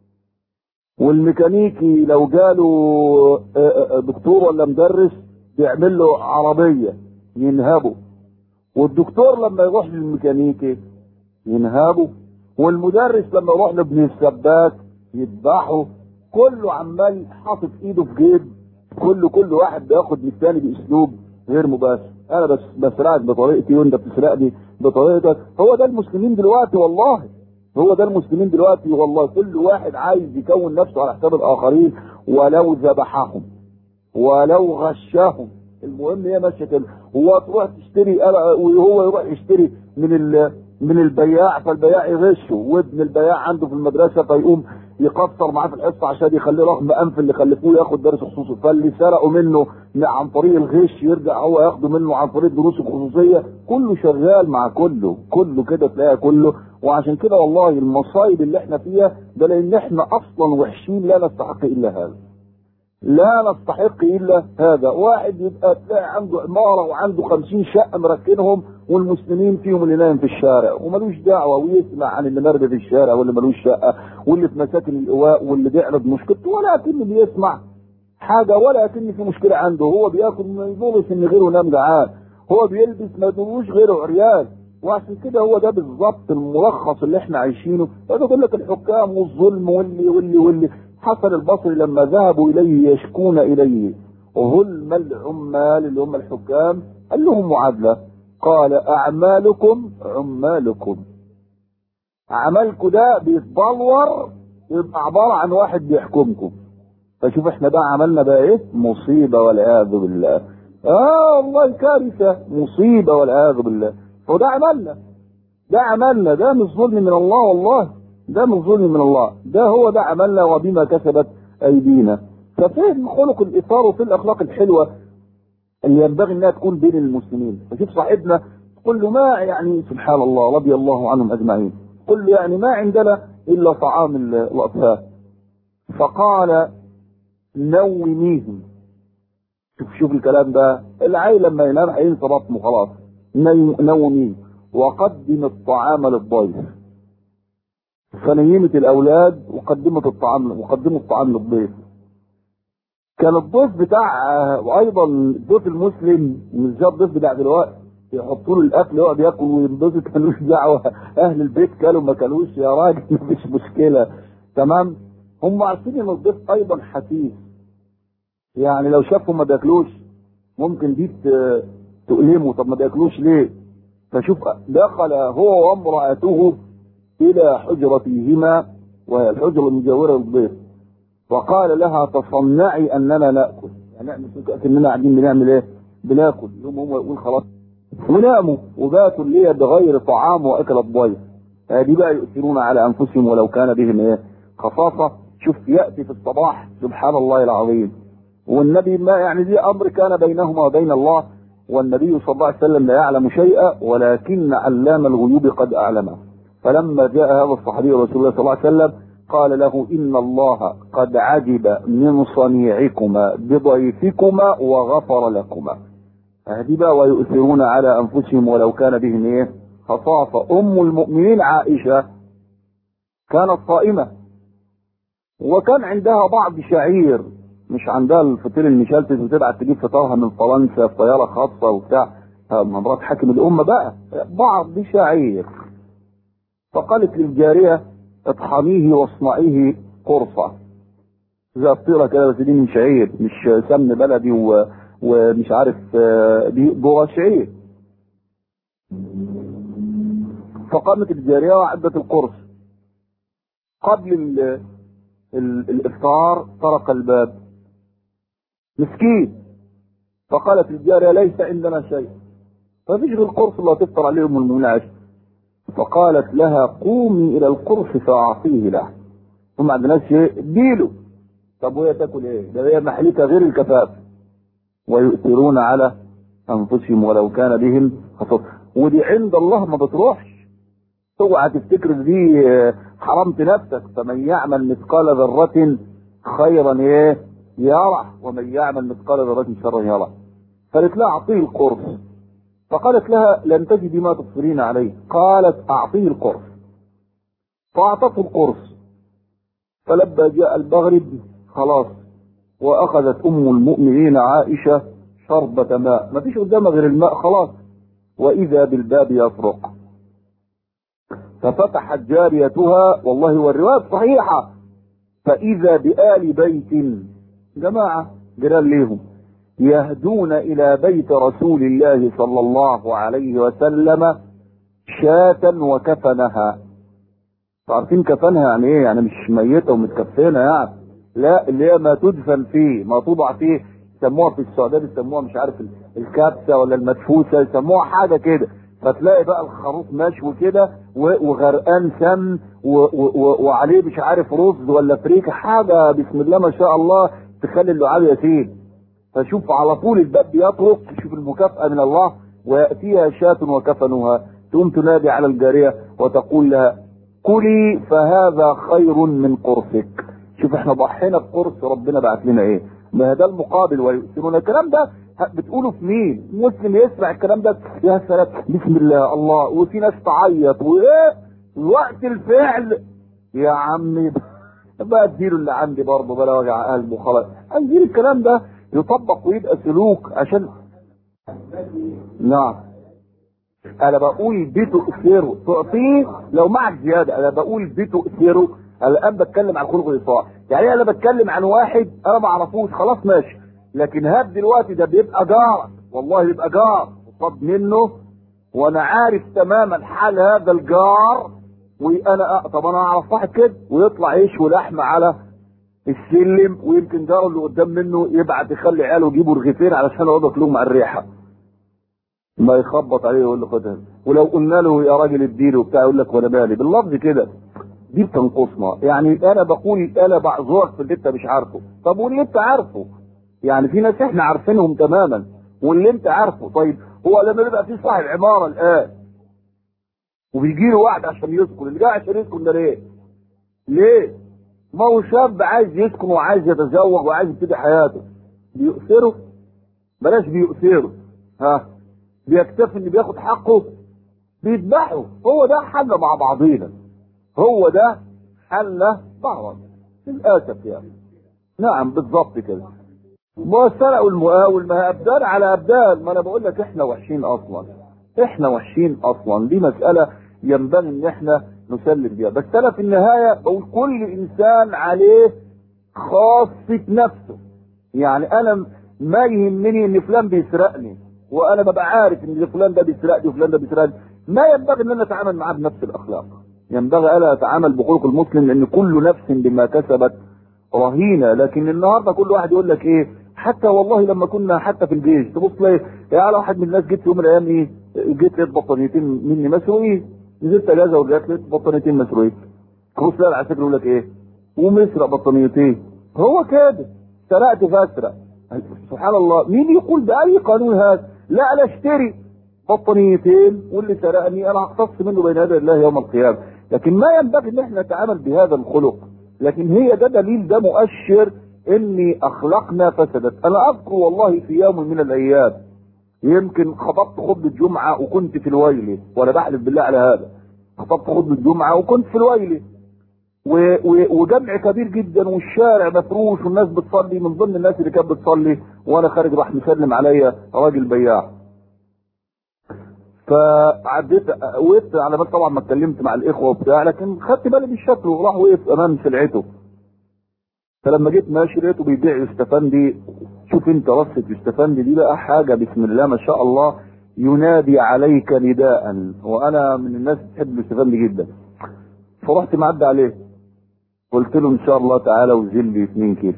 والميكانيكي لو جاله دكتور ولا مدرس بيعمل له عربيه ينهبه والدكتور لما يروح للميكانيكي ينهبه والمدرس لما يروح لابن السباك يذبحه كله عمال حاطط ايده في جيب كل كل واحد بياخد من الثاني باسلوب غير مباشر انا بس بسرقك بطريقتي وانت بتسرقني بطريقتك هو ده المسلمين دلوقتي والله هو ده المسلمين دلوقتي والله كل واحد عايز يكون نفسه على حساب الاخرين ولو ذبحهم ولو غشاهم المهم هي ماشيه كده هو تروح تشتري وهو يروح يشتري من من البياع فالبياع يغشه وابن البياع عنده في المدرسه فيقوم يقصر معاه في الحصه عشان يخليه رغم انف اللي خلفوه ياخد درس خصوصي فاللي سرقوا منه عن طريق الغش يرجع هو ياخده منه عن طريق دروس الخصوصيه كله شغال مع كله كله كده تلاقي كله وعشان كده والله المصايب اللي احنا فيها ده لان احنا اصلا وحشين لا نستحق الا هذا لا نستحق الا هذا واحد يبقى تلاقي عنده عماره وعنده خمسين شقه مركنهم والمسلمين فيهم اللي نايم في الشارع وملوش دعوه ويسمع عن اللي مرمي في الشارع واللي ملوش شقه واللي في مساكن الايواء واللي بيعرض مشكلته ولا كأنه بيسمع حاجه ولا كأن في مشكله عنده هو بياكل ما يدورش ان غيره نام جعان هو بيلبس ما يدورش غيره عريان وعشان كده هو ده بالظبط الملخص اللي احنا عايشينه بقول لك الحكام والظلم واللي واللي واللي حسن البصري لما ذهبوا اليه يشكون اليه ظلم العمال اللي هم الحكام قال لهم معادله قال اعمالكم عمالكم عملكم ده بيتبلور يبقى عباره عن واحد بيحكمكم فشوف احنا بقى عملنا بقى ايه مصيبه والعياذ بالله اه والله كارثه مصيبه والعياذ بالله وده عملنا ده عملنا ده مش ظلم من الله والله ده مش ظلم من الله ده هو ده عملنا وبما كسبت ايدينا ففين خلق الاثار وفي الاخلاق الحلوه اللي ينبغي انها تكون بين المسلمين فشوف صاحبنا قل له ما يعني سبحان الله رضي الله عنهم اجمعين قل له يعني ما عندنا الا طعام الاطفال فقال نوميهم شوف شوف الكلام ده العيل لما ينام هينسى بطنه خلاص نوميه وقدم الطعام للضيف فنيمت الاولاد وقدمت الطعام وقدموا الطعام للضيف كان الضيف بتاع وايضا الضيف المسلم مش زي الضيف بتاع دلوقتي يحطوا له الاكل يقعد ياكل وينبسط ملوش دعوه اهل البيت كلوا ما كلوش يا راجل مفيش مشكله تمام هم عارفين ان الضيف ايضا حسيس يعني لو شافوا ما بياكلوش ممكن دي ت- تؤلمه طب ما بياكلوش ليه فشوف دخل هو وامرأته إلى حجرتهما وهي الحجرة المجاورة للضيف وقال لها تصنعي أننا نأكل يعني احنا كأننا قاعدين بنعمل إيه؟ بناكل يوم هو يقول خلاص وناموا وباتوا اللي بغير طعام وأكل الضيف هذه بقى يؤثرون على أنفسهم ولو كان بهم إيه؟ خصاصة شوف يأتي في الصباح سبحان الله العظيم والنبي ما يعني دي أمر كان بينهما وبين الله والنبي صلى الله عليه وسلم لا يعلم شيئا ولكن علام الغيوب قد أعلمه فلما جاء هذا الصحابي رسول الله صلى الله عليه وسلم قال له إن الله قد عجب من صنيعكما بضيفكما وغفر لكما هذه بقى ويؤثرون على أنفسهم ولو كان بهم إيه خصاصة أم المؤمنين عائشة كانت صائمة وكان عندها بعض شعير مش عندها الفطير المشلتت وتبعت تجيب فطارها من فرنسا في طياره خاصه وبتاع آه، مرات حاكم الامه بقى بعض شعير فقالت للجاريه اطحنيه واصنعيه قرصه زي الطيره كده بس دي من شعير مش سمن بلدي و... ومش عارف آه، دي ذره شعير فقامت الجاريه وعدت القرص قبل ال... ال... الافطار طرق الباب مسكين فقالت الجارية ليس عندنا شيء ففيش غير القرص اللي هتفطر عليه ام المؤمنين عائشة فقالت لها قومي الى القرص فاعطيه له وما ما عندناش شيء اديله طب وهي تاكل ايه؟ ده هي محلتها غير الكفاف ويؤثرون على انفسهم ولو كان بهم خصاصة ودي عند الله ما بتروحش اوعى تفتكر دي آه، حرمت نفسك فمن يعمل مثقال ذرة خيرا ايه يرى ومن يعمل مثقال ذرة شرا يرى قالت لها اعطيه القرص فقالت لها لن تجدي ما تبصرين عليه قالت اعطيه القرص فاعطته القرص فلما جاء المغرب خلاص واخذت ام المؤمنين عائشه شربة ماء ما فيش قدامها غير الماء خلاص واذا بالباب يطرق ففتحت جاريتها والله والرواية صحيحة فإذا بآل بيت جماعة جيران ليهم يهدون إلى بيت رسول الله صلى الله عليه وسلم شاة وكفنها عارفين كفنها يعني ايه يعني مش ميتة ومتكفنة يعني لا اللي هي ما تدفن فيه ما توضع فيه يسموها في السعودية بيسموها مش عارف الكبسة ولا المدفوسة يسموها حاجة كده فتلاقي بقى الخروف مشوي كده و- وغرقان سم و- و- و- وعليه مش عارف رز ولا فريكة حاجة بسم الله ما شاء الله تخلي اللعاب يسيل فشوف على طول الباب بيطرق تشوف المكافأة من الله ويأتيها شاة وكفنها تقوم تنادي على الجارية وتقول لها كلي فهذا خير من قرصك شوف احنا ضحينا بقرص ربنا بعت لنا ايه ما ده المقابل ويؤثرون الكلام ده ه- بتقوله في مين مسلم يسمع الكلام ده يا سلام بسم الله الله وفي ناس تعيط وايه وقت الفعل يا عمي بقى اديله اللي عندي برضه بلا وجع قلبه خلاص عايزين الكلام ده يطبق ويبقى سلوك عشان نعم انا بقول بتؤثره تعطيه لو معك زياده انا بقول بتؤثره انا الان بتكلم عن خلق الاطاعه يعني انا بتكلم عن واحد انا ما اعرفوش خلاص ماشي لكن هاب دلوقتي ده بيبقى جارك والله بيبقى جار وصاب منه وانا عارف تماما حال هذا الجار وانا طب انا اعرف واحد كده ويطلع يشوي لحمه على السلم ويمكن جاره اللي قدام منه يبعت يخلي عياله يجيبوا رغيفين علشان يقعدوا ياكلوهم على الريحه ما يخبط عليه ويقول له خدها ولو قلنا له يا راجل اديله وبتاع يقول لك وانا مالي باللفظ كده دي بتنقصنا يعني انا بقول انا بعذرك في اللي انت مش عارفه طب واللي انت عارفه يعني في ناس احنا عارفينهم تماما واللي انت عارفه طيب هو لما يبقى في صاحب عماره الان وبيجي له واحد عشان يسكن اللي جاي عشان يسكن ده ليه؟ ليه؟ ما هو شاب عايز يسكن وعايز يتزوج وعايز يبتدي حياته بيؤثره بلاش بيؤثره ها بيكتفي ان بياخد حقه بيذبحوا هو ده حل مع بعضينا هو ده حل بعض للاسف يعني نعم بالظبط كده ما سرقوا المقاول ما ابدان على ابدان ما انا بقول لك احنا وحشين اصلا احنا وحشين اصلا دي مساله ينبغي ان احنا نسلم بيها بس انا في النهايه بقول كل انسان عليه خاصه نفسه يعني انا ما يهمني ان فلان بيسرقني وانا ببقى عارف ان فلان ده بيسرقني وفلان ده بيسرقني ما ينبغي ان انا اتعامل معاه بنفس الاخلاق ينبغي الا اتعامل بخلق المسلم لان كل نفس بما كسبت رهينه لكن النهارده كل واحد يقول لك ايه حتى والله لما كنا حتى في الجيش تبص تلاقي يعني واحد من الناس جيت في يوم من الايام ايه جيت لقيت بطانيتين مني مسروقين نزلت اجازه ورجعت لقيت بطانيتين مسروقين تبص تلاقي العساكر يقول لك ايه قوم اسرق بطانيتين هو كده سرقت فاسرق سبحان الله مين يقول باي قانون هذا لا انا اشتري بطانيتين واللي سرقني انا هقتص منه بين يدي الله يوم القيامه لكن ما ينبغي ان احنا نتعامل بهذا الخلق لكن هي ده دليل ده مؤشر ان اخلاقنا فسدت انا اذكر والله في يوم من الايام يمكن خطبت خطبه جمعه وكنت في الويل وانا بحلف بالله على هذا خطبت خطبه جمعه وكنت في الويل و- و- وجمع كبير جدا والشارع مفروش والناس بتصلي من ضمن الناس اللي كانت بتصلي وانا خارج راح مسلم عليا راجل بياع فعديت وقفت على بال طبعا ما اتكلمت مع الاخوه وبتاع لكن خدت بالي من شكله وراح وقف امام سلعته فلما جيت ماشي لقيته بيبيع يستفندي شوف انت رصه يستفندي دي بقى حاجه بسم الله ما شاء الله ينادي عليك نداء وانا من الناس بتحب يستفندي جدا فرحت معدي عليه قلت له ان شاء الله تعالى وزل لي 2 كيلو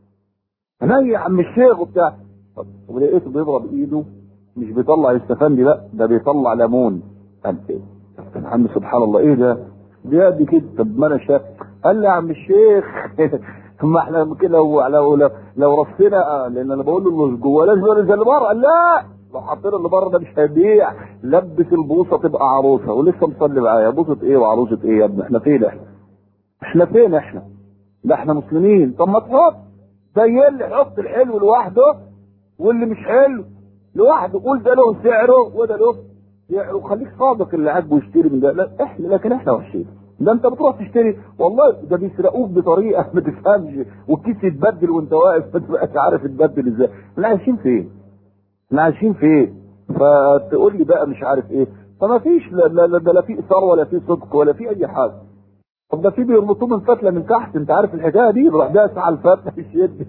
انا يا عم الشيخ وبتاع طب ولقيته بيضرب ايده مش بيطلع يستفندي لا ده بيطلع ليمون قال ايه طب يا عم سبحان الله ايه ده بيدي كده طب ما انا شايف قال لي يا عم الشيخ ما احنا كده لو لو لو, لو رصينا لان انا بقول له اللي جوه لازم يقول زي اللي بره قال لا لو حطينا اللي بره ده مش هيبيع لبس البوصه تبقى عروسه ولسه مصلي معايا بوصه ايه وعروسه ايه يا ابني احنا فين احنا احنا فين احنا ده احنا مسلمين طب ما تحط زي اللي حط الحلو لوحده واللي مش حلو لوحده قول ده له سعره وده له سعره خليك صادق اللي عاجبه يشتري من ده لا احنا لكن احنا وحشين ده انت بتروح تشتري والله ده بيسرقوك بطريقه ما تفهمش والكيس يتبدل وانت واقف ما تبقاش عارف يتبدل ازاي احنا عايشين فين؟ احنا عايشين فين؟ فتقول لي بقى مش عارف ايه فما فيش لا لا لا ده لا في اثار ولا في صدق ولا في اي حاجه طب ده في بيربطوه من فتله من تحت انت عارف الحكايه دي يروح داس على الفتله يشد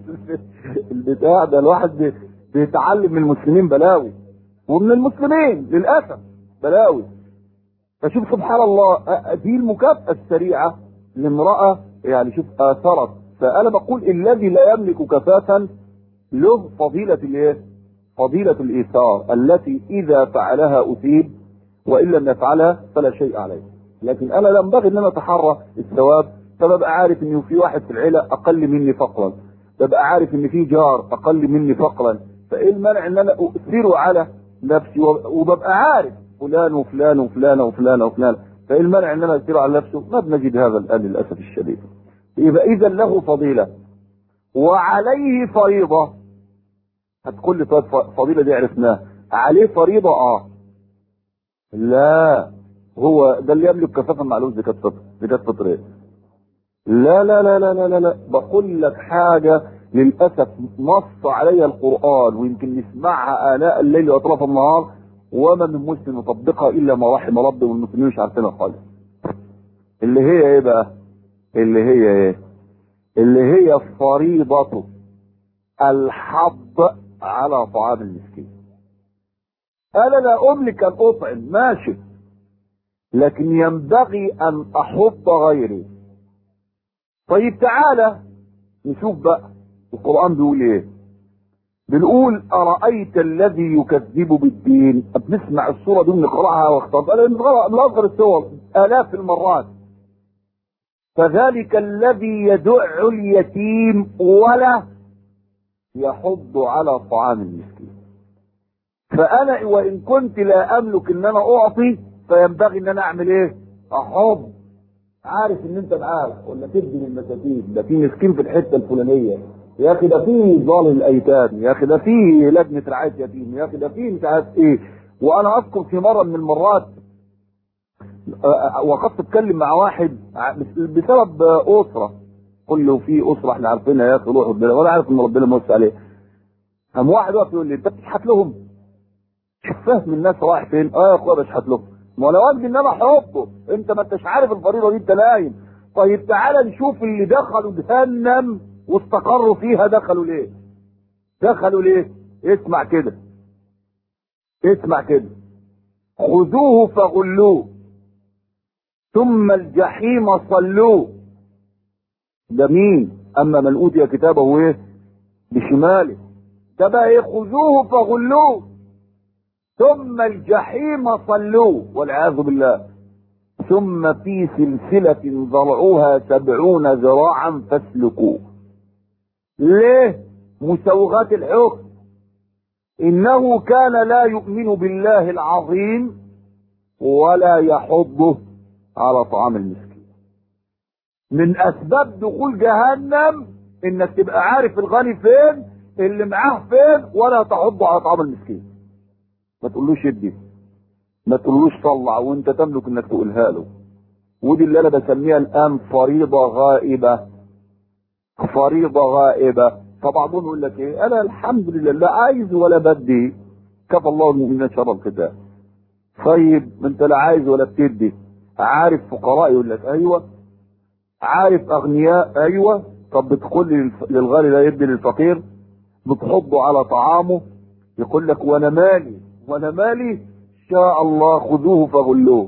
البتاع ده الواحد بي- بيتعلم من المسلمين بلاوي ومن المسلمين للاسف بلاوي فشوف سبحان الله أ- دي المكافاه السريعه لامراه يعني شوف اثرت فانا بقول الذي لا يملك كفافا له فضيله الايه؟ فضيله الايثار التي اذا فعلها اثيب وان لم يفعلها فلا شيء عليه لكن انا ينبغي ان انا اتحرى الثواب فببقى عارف ان في واحد في العيله اقل مني فقرا ببقى عارف ان في جار اقل مني فقرا فايه المانع ان انا اؤثره على نفسي وب- وببقى عارف فلان وفلان وفلان وفلان وفلان فايه المانع ان انا اؤثره على نفسه ما بنجد هذا الان للاسف الشديد يبقى اذا له فضيله وعليه فريضه هتقول لي طيب ف- فضيله دي عرفناها عليه فريضه اه لا هو ده اللي يملك كفافا معلوم زكاة فطر زكاة فطر ايه؟ لا لا لا لا لا لا لا بقول لك حاجة للأسف نص عليها القرآن ويمكن نسمعها آلاء الليل وأطراف النهار وما من مسلم يطبقها إلا ما رحم ربي والمسلمين مش عارفينها خالص. اللي هي إيه بقى؟ اللي هي إيه؟ اللي هي فريضة الحض على طعام المسكين. أنا لا أملك أن أطعم ماشي لكن ينبغي أن أحض غيري طيب تعالى نشوف بقى القرآن بيقول إيه بنقول أرأيت الذي يكذب بالدين بنسمع الصورة دي بنقرأها واختار أنا بنقرأ من أصغر الصور آلاف المرات فذلك الذي يدع اليتيم ولا يحض على طعام المسكين فانا وان كنت لا املك ان انا اعطي فينبغي ان انا اعمل ايه احض عارف ان انت معاك ولا تدي للمساكين ده في مسكين في الحته الفلانيه يا اخي ده في ظالم الايتام يا اخي ده في لجنه رعايه يتيم يا اخي ده في مش عارف ايه وانا اذكر في مره من المرات آه، وقفت اتكلم مع واحد ع- بس- بسبب آه، اسره قل له في اسره احنا عارفينها يا اخي روح ربنا ولا عارف ان ربنا موسى عليه قام واحد واقف يقول لي انت بتشحت لهم شوف فهم الناس رايح فين اه يا اخويا بشحت لهم ما انا واجبي ان انا احطه انت ما انتش عارف الفريضه دي انت نايم طيب تعالى نشوف اللي دخلوا جهنم واستقروا فيها دخلوا ليه دخلوا ليه اسمع كده اسمع كده خذوه فغلوه ثم الجحيم صلوه ده مين اما من اوتي كتابه ايه بشماله ده بقى ايه خذوه فغلوه ثم الجحيم صلوه والعياذ بالله ثم في سلسلة ذرعها سبعون ذراعا فاسلكوه ليه مسوغات الحكم انه كان لا يؤمن بالله العظيم ولا يحضه على طعام المسكين من اسباب دخول جهنم انك تبقى عارف الغني فين اللي معاه فين ولا تحضه على طعام المسكين ما تقولوش ادي ما تقولوش طلع وانت تملك انك تقولها له ودي اللي انا بسميها الان فريضه غائبه فريضه غائبه فبعضهم يقول لك ايه انا الحمد لله لا عايز ولا بدي كفى الله المؤمنين شر القتال طيب ما انت لا عايز ولا بتدي عارف فقراء يقول لك ايوه عارف اغنياء ايوه طب بتقول للف- للغني ده يدي للفقير بتحضه على طعامه يقول لك وانا مالي وانا مالي ان شاء الله خذوه فغلوه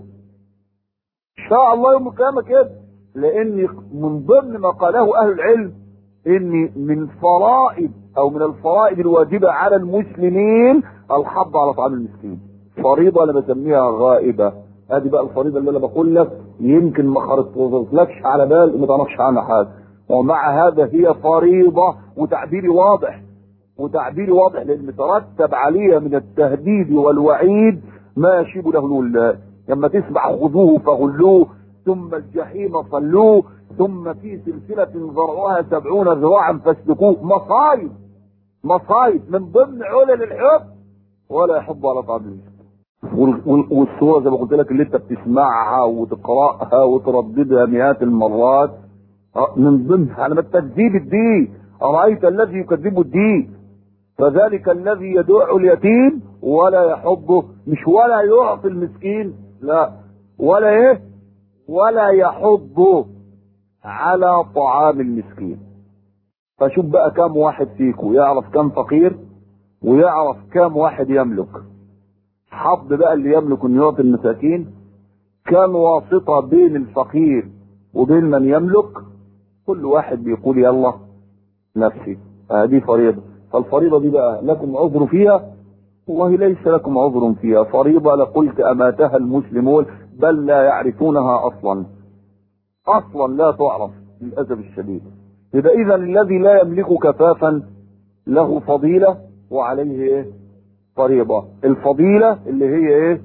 ان شاء الله يوم القيامه كده لان من ضمن ما قاله اهل العلم ان من فرائض او من الفرائض الواجبه على المسلمين الحض على طعام المسكين فريضه انا بسميها غائبه ادي بقى الفريضه اللي انا بقول لك يمكن ما خرجتلكش على بال وما تعرفش عنها حاجه ومع هذا هي فريضه وتعبيري واضح وتعبيري واضح لان ترتب عليها من التهديد والوعيد ما يشيب له الله لما تسمع خذوه فغلوه ثم الجحيم صلوه ثم في سلسلة ذرعها سبعون ذراعا فاسلكوه مصايب مصايب من ضمن علل الحب ولا يحب على طعام المسكين وال- وال- والصورة زي ما قلت لك اللي انت بتسمعها وتقرأها وترددها مئات المرات اه، من ضمن على ما تكذيب الدين أرأيت الذي يكذب الدين فذلك الذي يدع اليتيم ولا يحضه مش ولا يعطي المسكين لا ولا ايه ولا يحضه على طعام المسكين فشوف بقى كم واحد فيكم يعرف كم فقير ويعرف كم واحد يملك حض بقى اللي يملك انه يعطي المساكين كان واسطة بين الفقير وبين من يملك كل واحد بيقول يلا نفسي هذه فريضة فالفريضة دي بقى لكم عذر فيها والله ليس لكم عذر فيها فريضة لقلت أماتها المسلمون بل لا يعرفونها أصلا أصلا لا تعرف للأسف الشديد يبقى إذا الذي لا يملك كفافا له فضيلة وعليه إيه؟ فريضة الفضيلة اللي هي إيه؟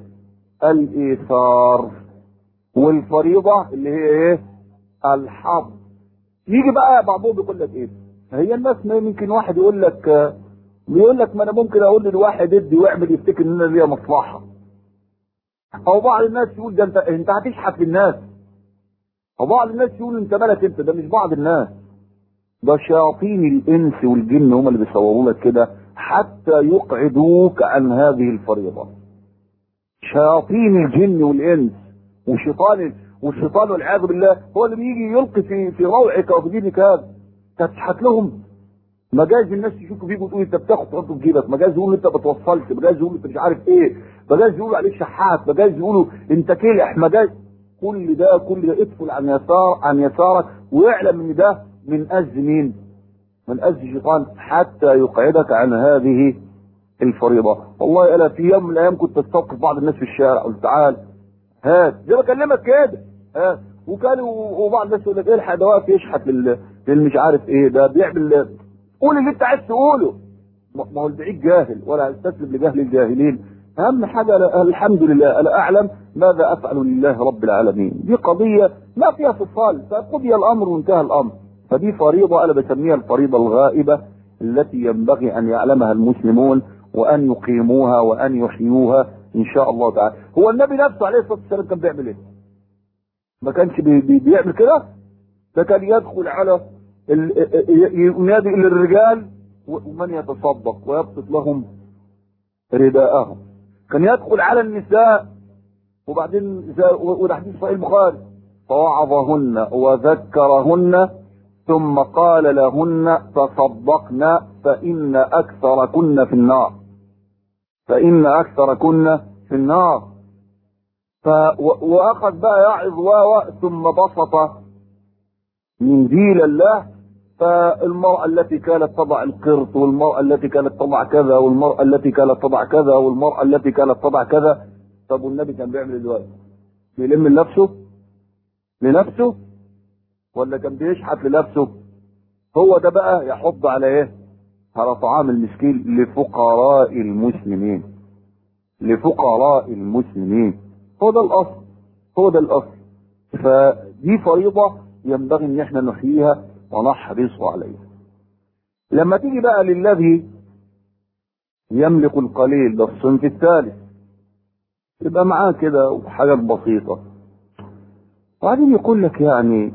الإيثار والفريضة اللي هي إيه؟ الحظ يجي بقى بعضهم يقول لك ايه هي الناس ما يمكن واحد يقول لك آه، يقول لك ما انا ممكن اقول للواحد ادي واعمل يفتكر ان انا ليا مصلحه او بعض الناس يقول ده انت انت هتشحت للناس او بعض الناس يقول انت مالك انت ده مش بعض الناس ده شياطين الانس والجن هم اللي بيصوروا لك كده حتى يقعدوك عن هذه الفريضه شياطين الجن والانس والشيطان والشيطان والعياذ بالله هو اللي بيجي يلقي في في روعك وفي دينك هذا تضحك لهم ما جايز الناس يشوفوا فيك وتقول انت بتاخد تحطه في جيبك ما جايز يقولوا انت بتوصلش ما جايز يقولوا انت مش عارف ايه ما جايز يقولوا عليك شحات ما جايز يقولوا انت كلح ما جايز كل ده كل ده ادخل عن يسار عن يسارك واعلم ان ده من اجل مين؟ من اجل الشيطان حتى يقعدك عن هذه الفريضه والله انا في يوم من الايام كنت استوقف بعض الناس في الشارع قلت تعال هات زي ما بكلمك كده هات وكانوا وبعض الناس يقول لك ايه الحق ده واقف يشحت لل للمش عارف ايه ده بيعمل قول اللي انت عايز تقوله ما ما هو البعيد جاهل ولا هيستسلم لجهل الجاهلين اهم حاجه أنا الحمد لله انا اعلم ماذا افعل لله رب العالمين دي قضيه ما فيها فصال فقضي الامر وانتهى الامر فدي فريضه انا بسميها الفريضه الغائبه التي ينبغي ان يعلمها المسلمون وان يقيموها وان يحيوها ان شاء الله تعالى هو النبي نفسه عليه الصلاه والسلام كان بيعمل ايه ما كانش بي بي بيعمل كده ده كان يدخل على ينادي الى الرجال ومن يتصدق ويبسط لهم رداءهم كان يدخل على النساء وبعدين وده حديث صحيح البخاري فوعظهن وذكرهن ثم قال لهن تصدقن فإن أكثركن في النار فإن أكثركن في النار ف وأخذ بقى يعظ و ثم بسط من دين الله فالمرأة التي كانت تضع القرط والمرأة التي كانت تضع كذا والمرأة التي كانت تضع كذا والمرأة التي كانت تضع كذا طب والنبي كان بيعمل ايه دلوقتي؟ بيلم لنفسه؟ لنفسه؟ ولا كان بيشحت لنفسه؟ هو ده بقى يحض على ايه؟ على طعام المسكين لفقراء المسلمين لفقراء المسلمين هو ده الاصل هو ده الاصل فدي فريضة ينبغي ان احنا نحييها ونحرص عليها لما تيجي بقى للذي يملك القليل ده الصنف الثالث يبقى معاه كده حاجات بسيطة وبعدين يقول لك يعني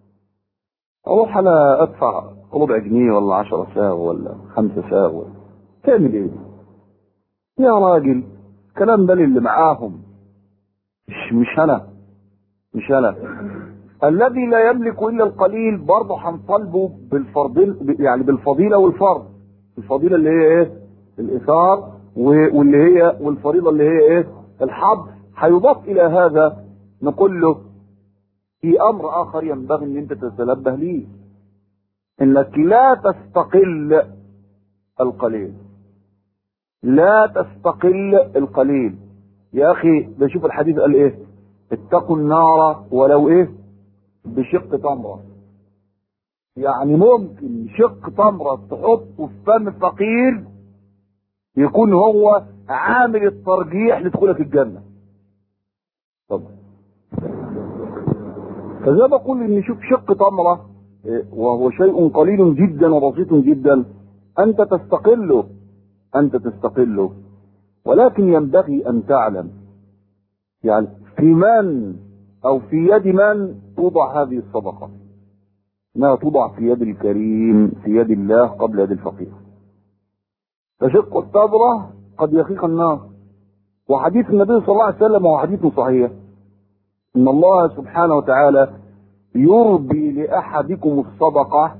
اروح انا ادفع ربع جنيه ولا عشرة ساغ ولا خمسة ساغ ولا تعمل ايه يا راجل الكلام ده اللي معاهم مش مش انا مش انا الذي لا يملك الا القليل برضه هنطالبه بالفرضين يعني بالفضيله والفرض الفضيله اللي هي ايه الايثار واللي هي والفريضه اللي هي ايه الحظ هيضاف الى هذا نقول له في امر اخر ينبغي ان انت تتنبه ليه انك لا تستقل القليل لا تستقل القليل يا اخي ده شوف الحديث قال ايه اتقوا النار ولو ايه بشق تمرة يعني ممكن شق تمرة تحطه في فم فقير يكون هو عامل الترجيح لدخولك الجنة طب فزي بقول ان شوف شق تمرة وهو شيء قليل جدا وبسيط جدا انت تستقله انت تستقله ولكن ينبغي ان تعلم يعني في من او في يد من توضع هذه الصدقة انها توضع في يد الكريم في يد الله قبل يد الفقير فشق التبرة قد يخيق النار وحديث النبي صلى الله عليه وسلم هو حديث صحيح ان الله سبحانه وتعالى يربي لاحدكم الصدقة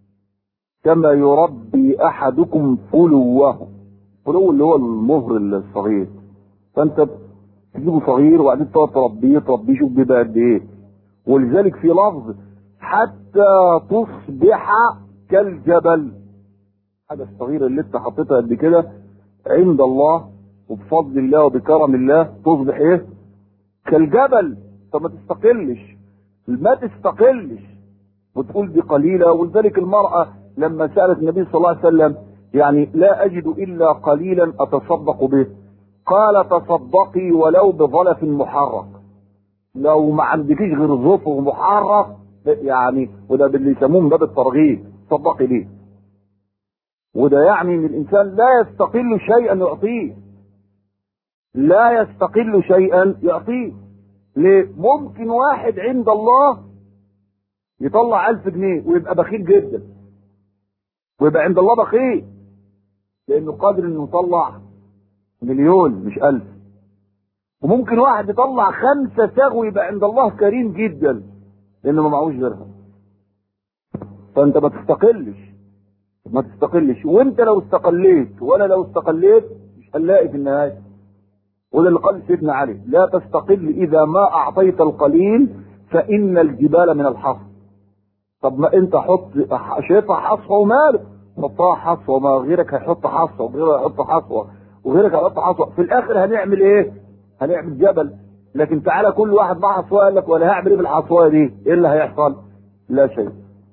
كما يربي احدكم فلوه فلو اللي هو المهر الصغير فانت تجيبه صغير وبعدين تقعد تربيه تربيه شوف بيبقى قد ايه ولذلك في لفظ حتى تصبح كالجبل الحاجه الصغيره اللي انت حطيتها قد كده عند الله وبفضل الله وبكرم الله تصبح ايه كالجبل فما تستقلش ما تستقلش وتقول دي قليله ولذلك المراه لما سالت النبي صلى الله عليه وسلم يعني لا اجد الا قليلا اتصدق به قال تصدقي ولو بظلف محرق لو ما عندكيش غير ظفر محرق يعني وده باللي يسموه من باب الترغيب صدقي ليه وده يعني ان الانسان لا يستقل شيئا يعطيه لا يستقل شيئا يعطيه ليه ممكن واحد عند الله يطلع ألف جنيه ويبقى بخيل جدا ويبقى عند الله بخيل لانه قادر انه يطلع مليون مش ألف وممكن واحد يطلع خمسة ساغ ويبقى عند الله كريم جدا لأنه ما معهوش غيرها فأنت ما تستقلش ما تستقلش وأنت لو استقليت وأنا لو استقليت مش هنلاقي في النهاية وده اللي قال سيدنا علي لا تستقل إذا ما أعطيت القليل فإن الجبال من الحصى طب ما أنت حط شايفها حصوة ومالك حطها حصوة وما غيرك هيحط حصوة وغيرك هيحط حصوة وغيرك هيحط حصوة في الاخر هنعمل ايه هنعمل جبل لكن تعالى كل واحد معاه حصوة قال لك ولا هعمل ايه بالحصوة دي ايه اللي هيحصل لا شيء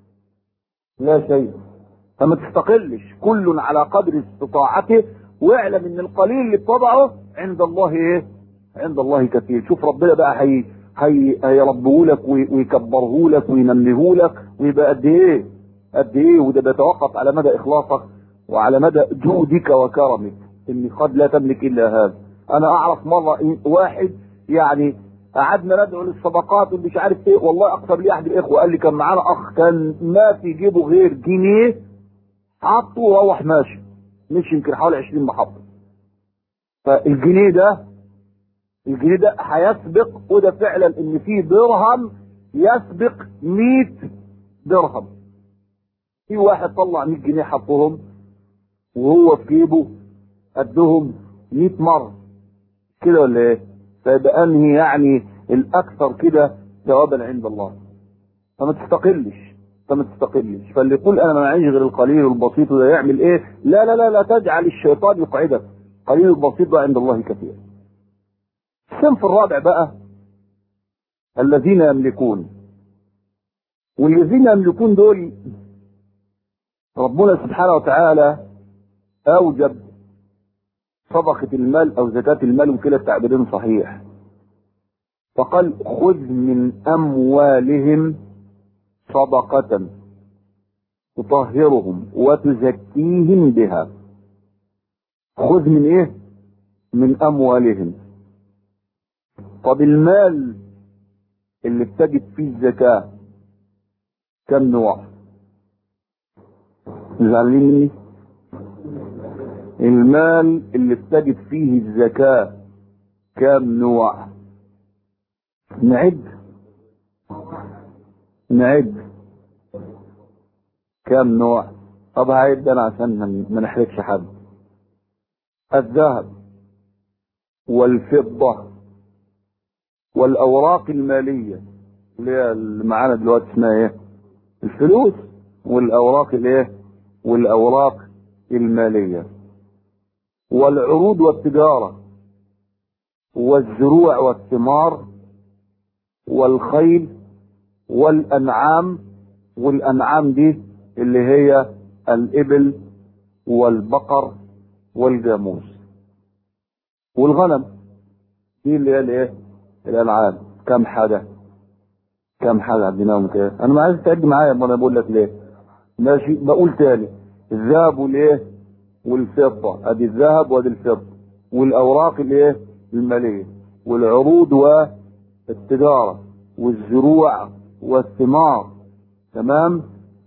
لا شيء فما تستقلش كل على قدر استطاعته واعلم ان القليل اللي بتضعه عند الله ايه عند الله كثير شوف ربنا بقى هي هي هيربيه لك ويكبره لك وينميه لك ويبقى قد ايه قد ايه وده بيتوقف على مدى اخلاصك وعلى مدى جودك وكرمك ان قد لا تملك الا هذا انا اعرف مرة واحد يعني قعدنا ندعو للصدقات ومش عارف ايه والله اكثر لي احد الاخوه قال لي كان معانا اخ كان ما في جيبه غير جنيه حطه وروح ماشي مش يمكن حوالي 20 محطه فالجنيه ده الجنيه ده هيسبق وده فعلا ان في درهم يسبق 100 درهم في واحد طلع 100 جنيه حطهم وهو في جيبه قدهم 100 مره كده ولا ايه؟ فيبقى انهي يعني الاكثر كده ثوابا عند الله فما تستقلش فما تستقلش فاللي يقول انا ما معيش غير القليل والبسيط ده يعمل ايه؟ لا لا لا لا تجعل الشيطان يقعدك قليل البسيط ده عند الله كثير. الصنف الرابع بقى الذين يملكون والذين يملكون دول ربنا سبحانه وتعالى اوجب صدقة المال او زكاة المال وكلا التعبيرين صحيح فقال خذ من اموالهم صدقة تطهرهم وتزكيهم بها خذ من ايه من اموالهم طب المال اللي بتجد فيه الزكاة كم نوع زعلين مني المال اللي بتجد فيه الزكاة كم نوع نعد نعد كم نوع طب هعد انا عشان ما نحرجش حد الذهب والفضة والأوراق المالية اللي هي اللي معانا دلوقتي اسمها ايه؟ الفلوس والأوراق الايه؟ والأوراق المالية والعروض والتجارة والزروع والثمار والخيل والأنعام والأنعام دي اللي هي الإبل والبقر والجاموس والغنم دي اللي هي الايه؟ الأنعام كم حاجة؟ كم حاجة عديناهم كده؟ أنا ما عايز تعد معايا أما أنا بقول لك ليه؟ ماشي بقول تاني الذهب والايه؟ والفضة ادي الذهب وادي الفضة والاوراق الايه المالية والعروض والتجارة والزروع والثمار تمام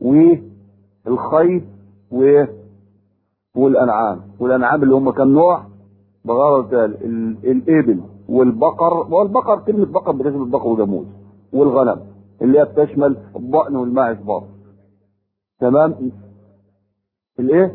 والخيل و والانعام والانعام اللي هم كم نوع بغرض ذلك الابل والبقر والبقر كلمة بقر بتشمل البقر وجاموس والغنم اللي هي بتشمل الضأن والماعز برضه تمام الايه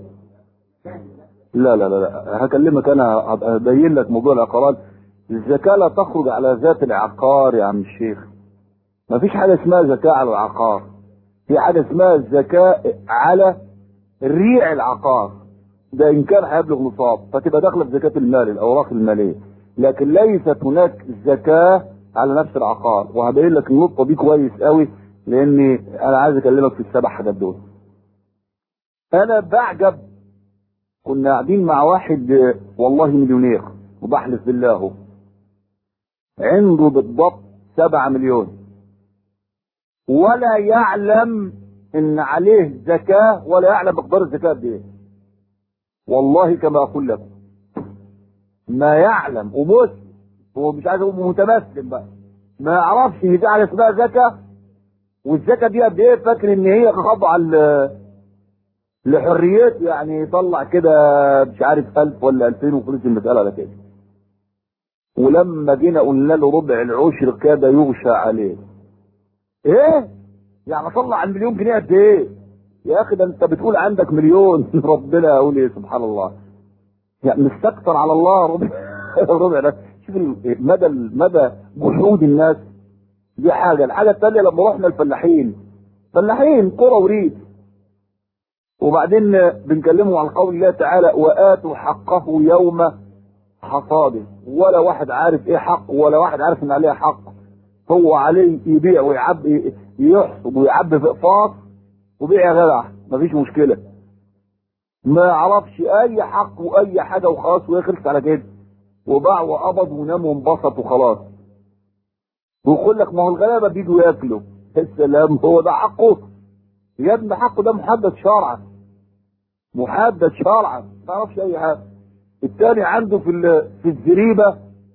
لا لا لا لا هكلمك انا هبين لك موضوع العقارات الزكاة لا تخرج على ذات العقار يا عم الشيخ ما فيش حاجة اسمها زكاة على العقار في حاجة اسمها الزكاة على ريع العقار ده ان كان هيبلغ نصاب فتبقى داخله في زكاة المال الاوراق المالية لكن ليست هناك زكاة على نفس العقار وهبين لك النقطة دي كويس قوي لاني انا عايز اكلمك في السبع حاجات دول انا بعجب كنا قاعدين مع واحد والله مليونير وبحلف بالله هو عنده بالضبط سبعة مليون ولا يعلم ان عليه زكاة ولا يعلم مقدار الزكاة قد ايه والله كما اقول لكم ما يعلم ومسلم هو مش عايز يقول متمسلم بقى ما يعرفش ان دي على اسمها زكاة والزكاة دي قد ايه فاكر ان هي خاضعة لحريته يعني يطلع كده مش عارف ألف ولا ألفين وفلوس المسألة على كده ولما جينا قلنا له ربع العشر كاد يغشى عليه ايه يعني طلع المليون جنيه قد ايه يا اخي ده انت بتقول عندك مليون ربنا يقول ايه سبحان الله يعني مستكتر على الله ربع ربع ده شوف مدى مدى جحود الناس دي حاجه الحاجه الثانيه لما رحنا الفلاحين فلاحين قرى وريد وبعدين بنكلمه عن قول الله تعالى وآتوا حقه يوم حصاده ولا واحد عارف ايه حق ولا واحد عارف ان عليه حق هو عليه يبيع ويعب يحصد ويعبي في اقفاص وبيع يا جدع مفيش مشكله ما يعرفش اي حق واي حاجه وخلاص ويخلص على كده وباع وقبض ونام وانبسط وخلاص ويقول لك ما هو الغلابه بيجوا ياكلوا السلام هو ده حقه يا ابن حقه ده محدد شرعا محدد شرعا ما تعرفش اي حاجه الثاني عنده في في الزريبه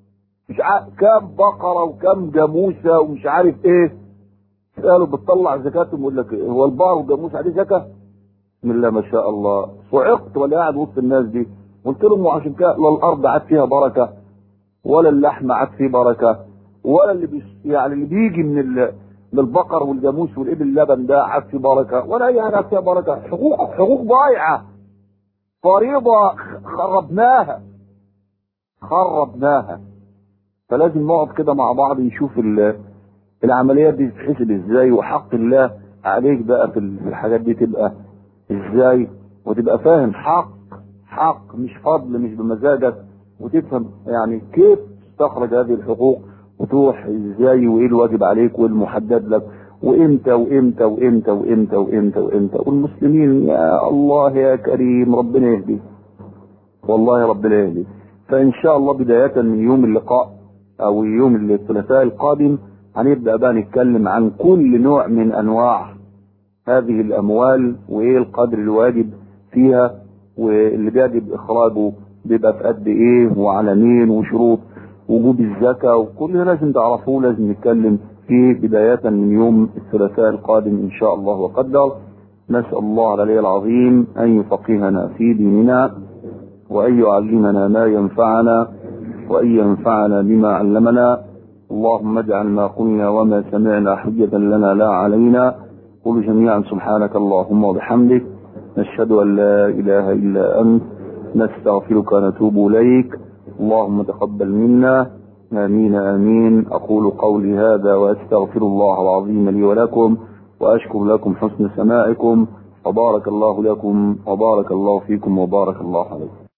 مش عارف كام بقرة وكام جاموسة ومش عارف ايه قالوا بتطلع زكاتهم يقول لك هو البقر والجاموس عليه زكاة بسم الله ما شاء الله صعقت ولا قاعد وسط الناس دي قلت لهم عشان كده لا الارض عاد فيها بركة ولا اللحم عاد فيه بركة ولا اللي بيش يعني اللي بيجي من ال... من البقر والجاموس والابل اللبن ده عاد فيه بركة ولا اي حاجة عاد فيها بركة حقوق حقوق ضايعة فريضة خربناها خربناها فلازم نقعد كده مع بعض نشوف العمليات دي تتحسب ازاي وحق الله عليك بقى في الحاجات دي تبقى ازاي وتبقى فاهم حق حق مش فضل مش بمزاجك وتفهم يعني كيف تستخرج هذه الحقوق وتروح ازاي وايه الواجب عليك وايه المحدد لك وامتى وامتى وامتى وامتى وامتى وامتى والمسلمين يا الله يا كريم ربنا يهدي والله ربنا يهدي فان شاء الله بداية من يوم اللقاء او يوم الثلاثاء القادم هنبدأ بقى نتكلم عن كل نوع من انواع هذه الاموال وايه القدر الواجب فيها واللي بيجب اخراجه بيبقى في قد ايه وعلى مين وشروط وجوب الزكاة وكل ده لازم تعرفوه لازم نتكلم فيه بداية من يوم الثلاثاء القادم ان شاء الله وقدر نسأل الله العلي العظيم ان يفقهنا في ديننا وان يعلمنا ما ينفعنا وان ينفعنا بما علمنا اللهم اجعل ما قلنا وما سمعنا حجة لنا لا علينا قل جميعا سبحانك اللهم وبحمدك نشهد ان لا اله الا انت نستغفرك ونتوب اليك اللهم تقبل منا امين امين اقول قولي هذا واستغفر الله العظيم لي ولكم واشكر لكم حسن سماعكم وبارك الله لكم وبارك الله فيكم وبارك الله عليكم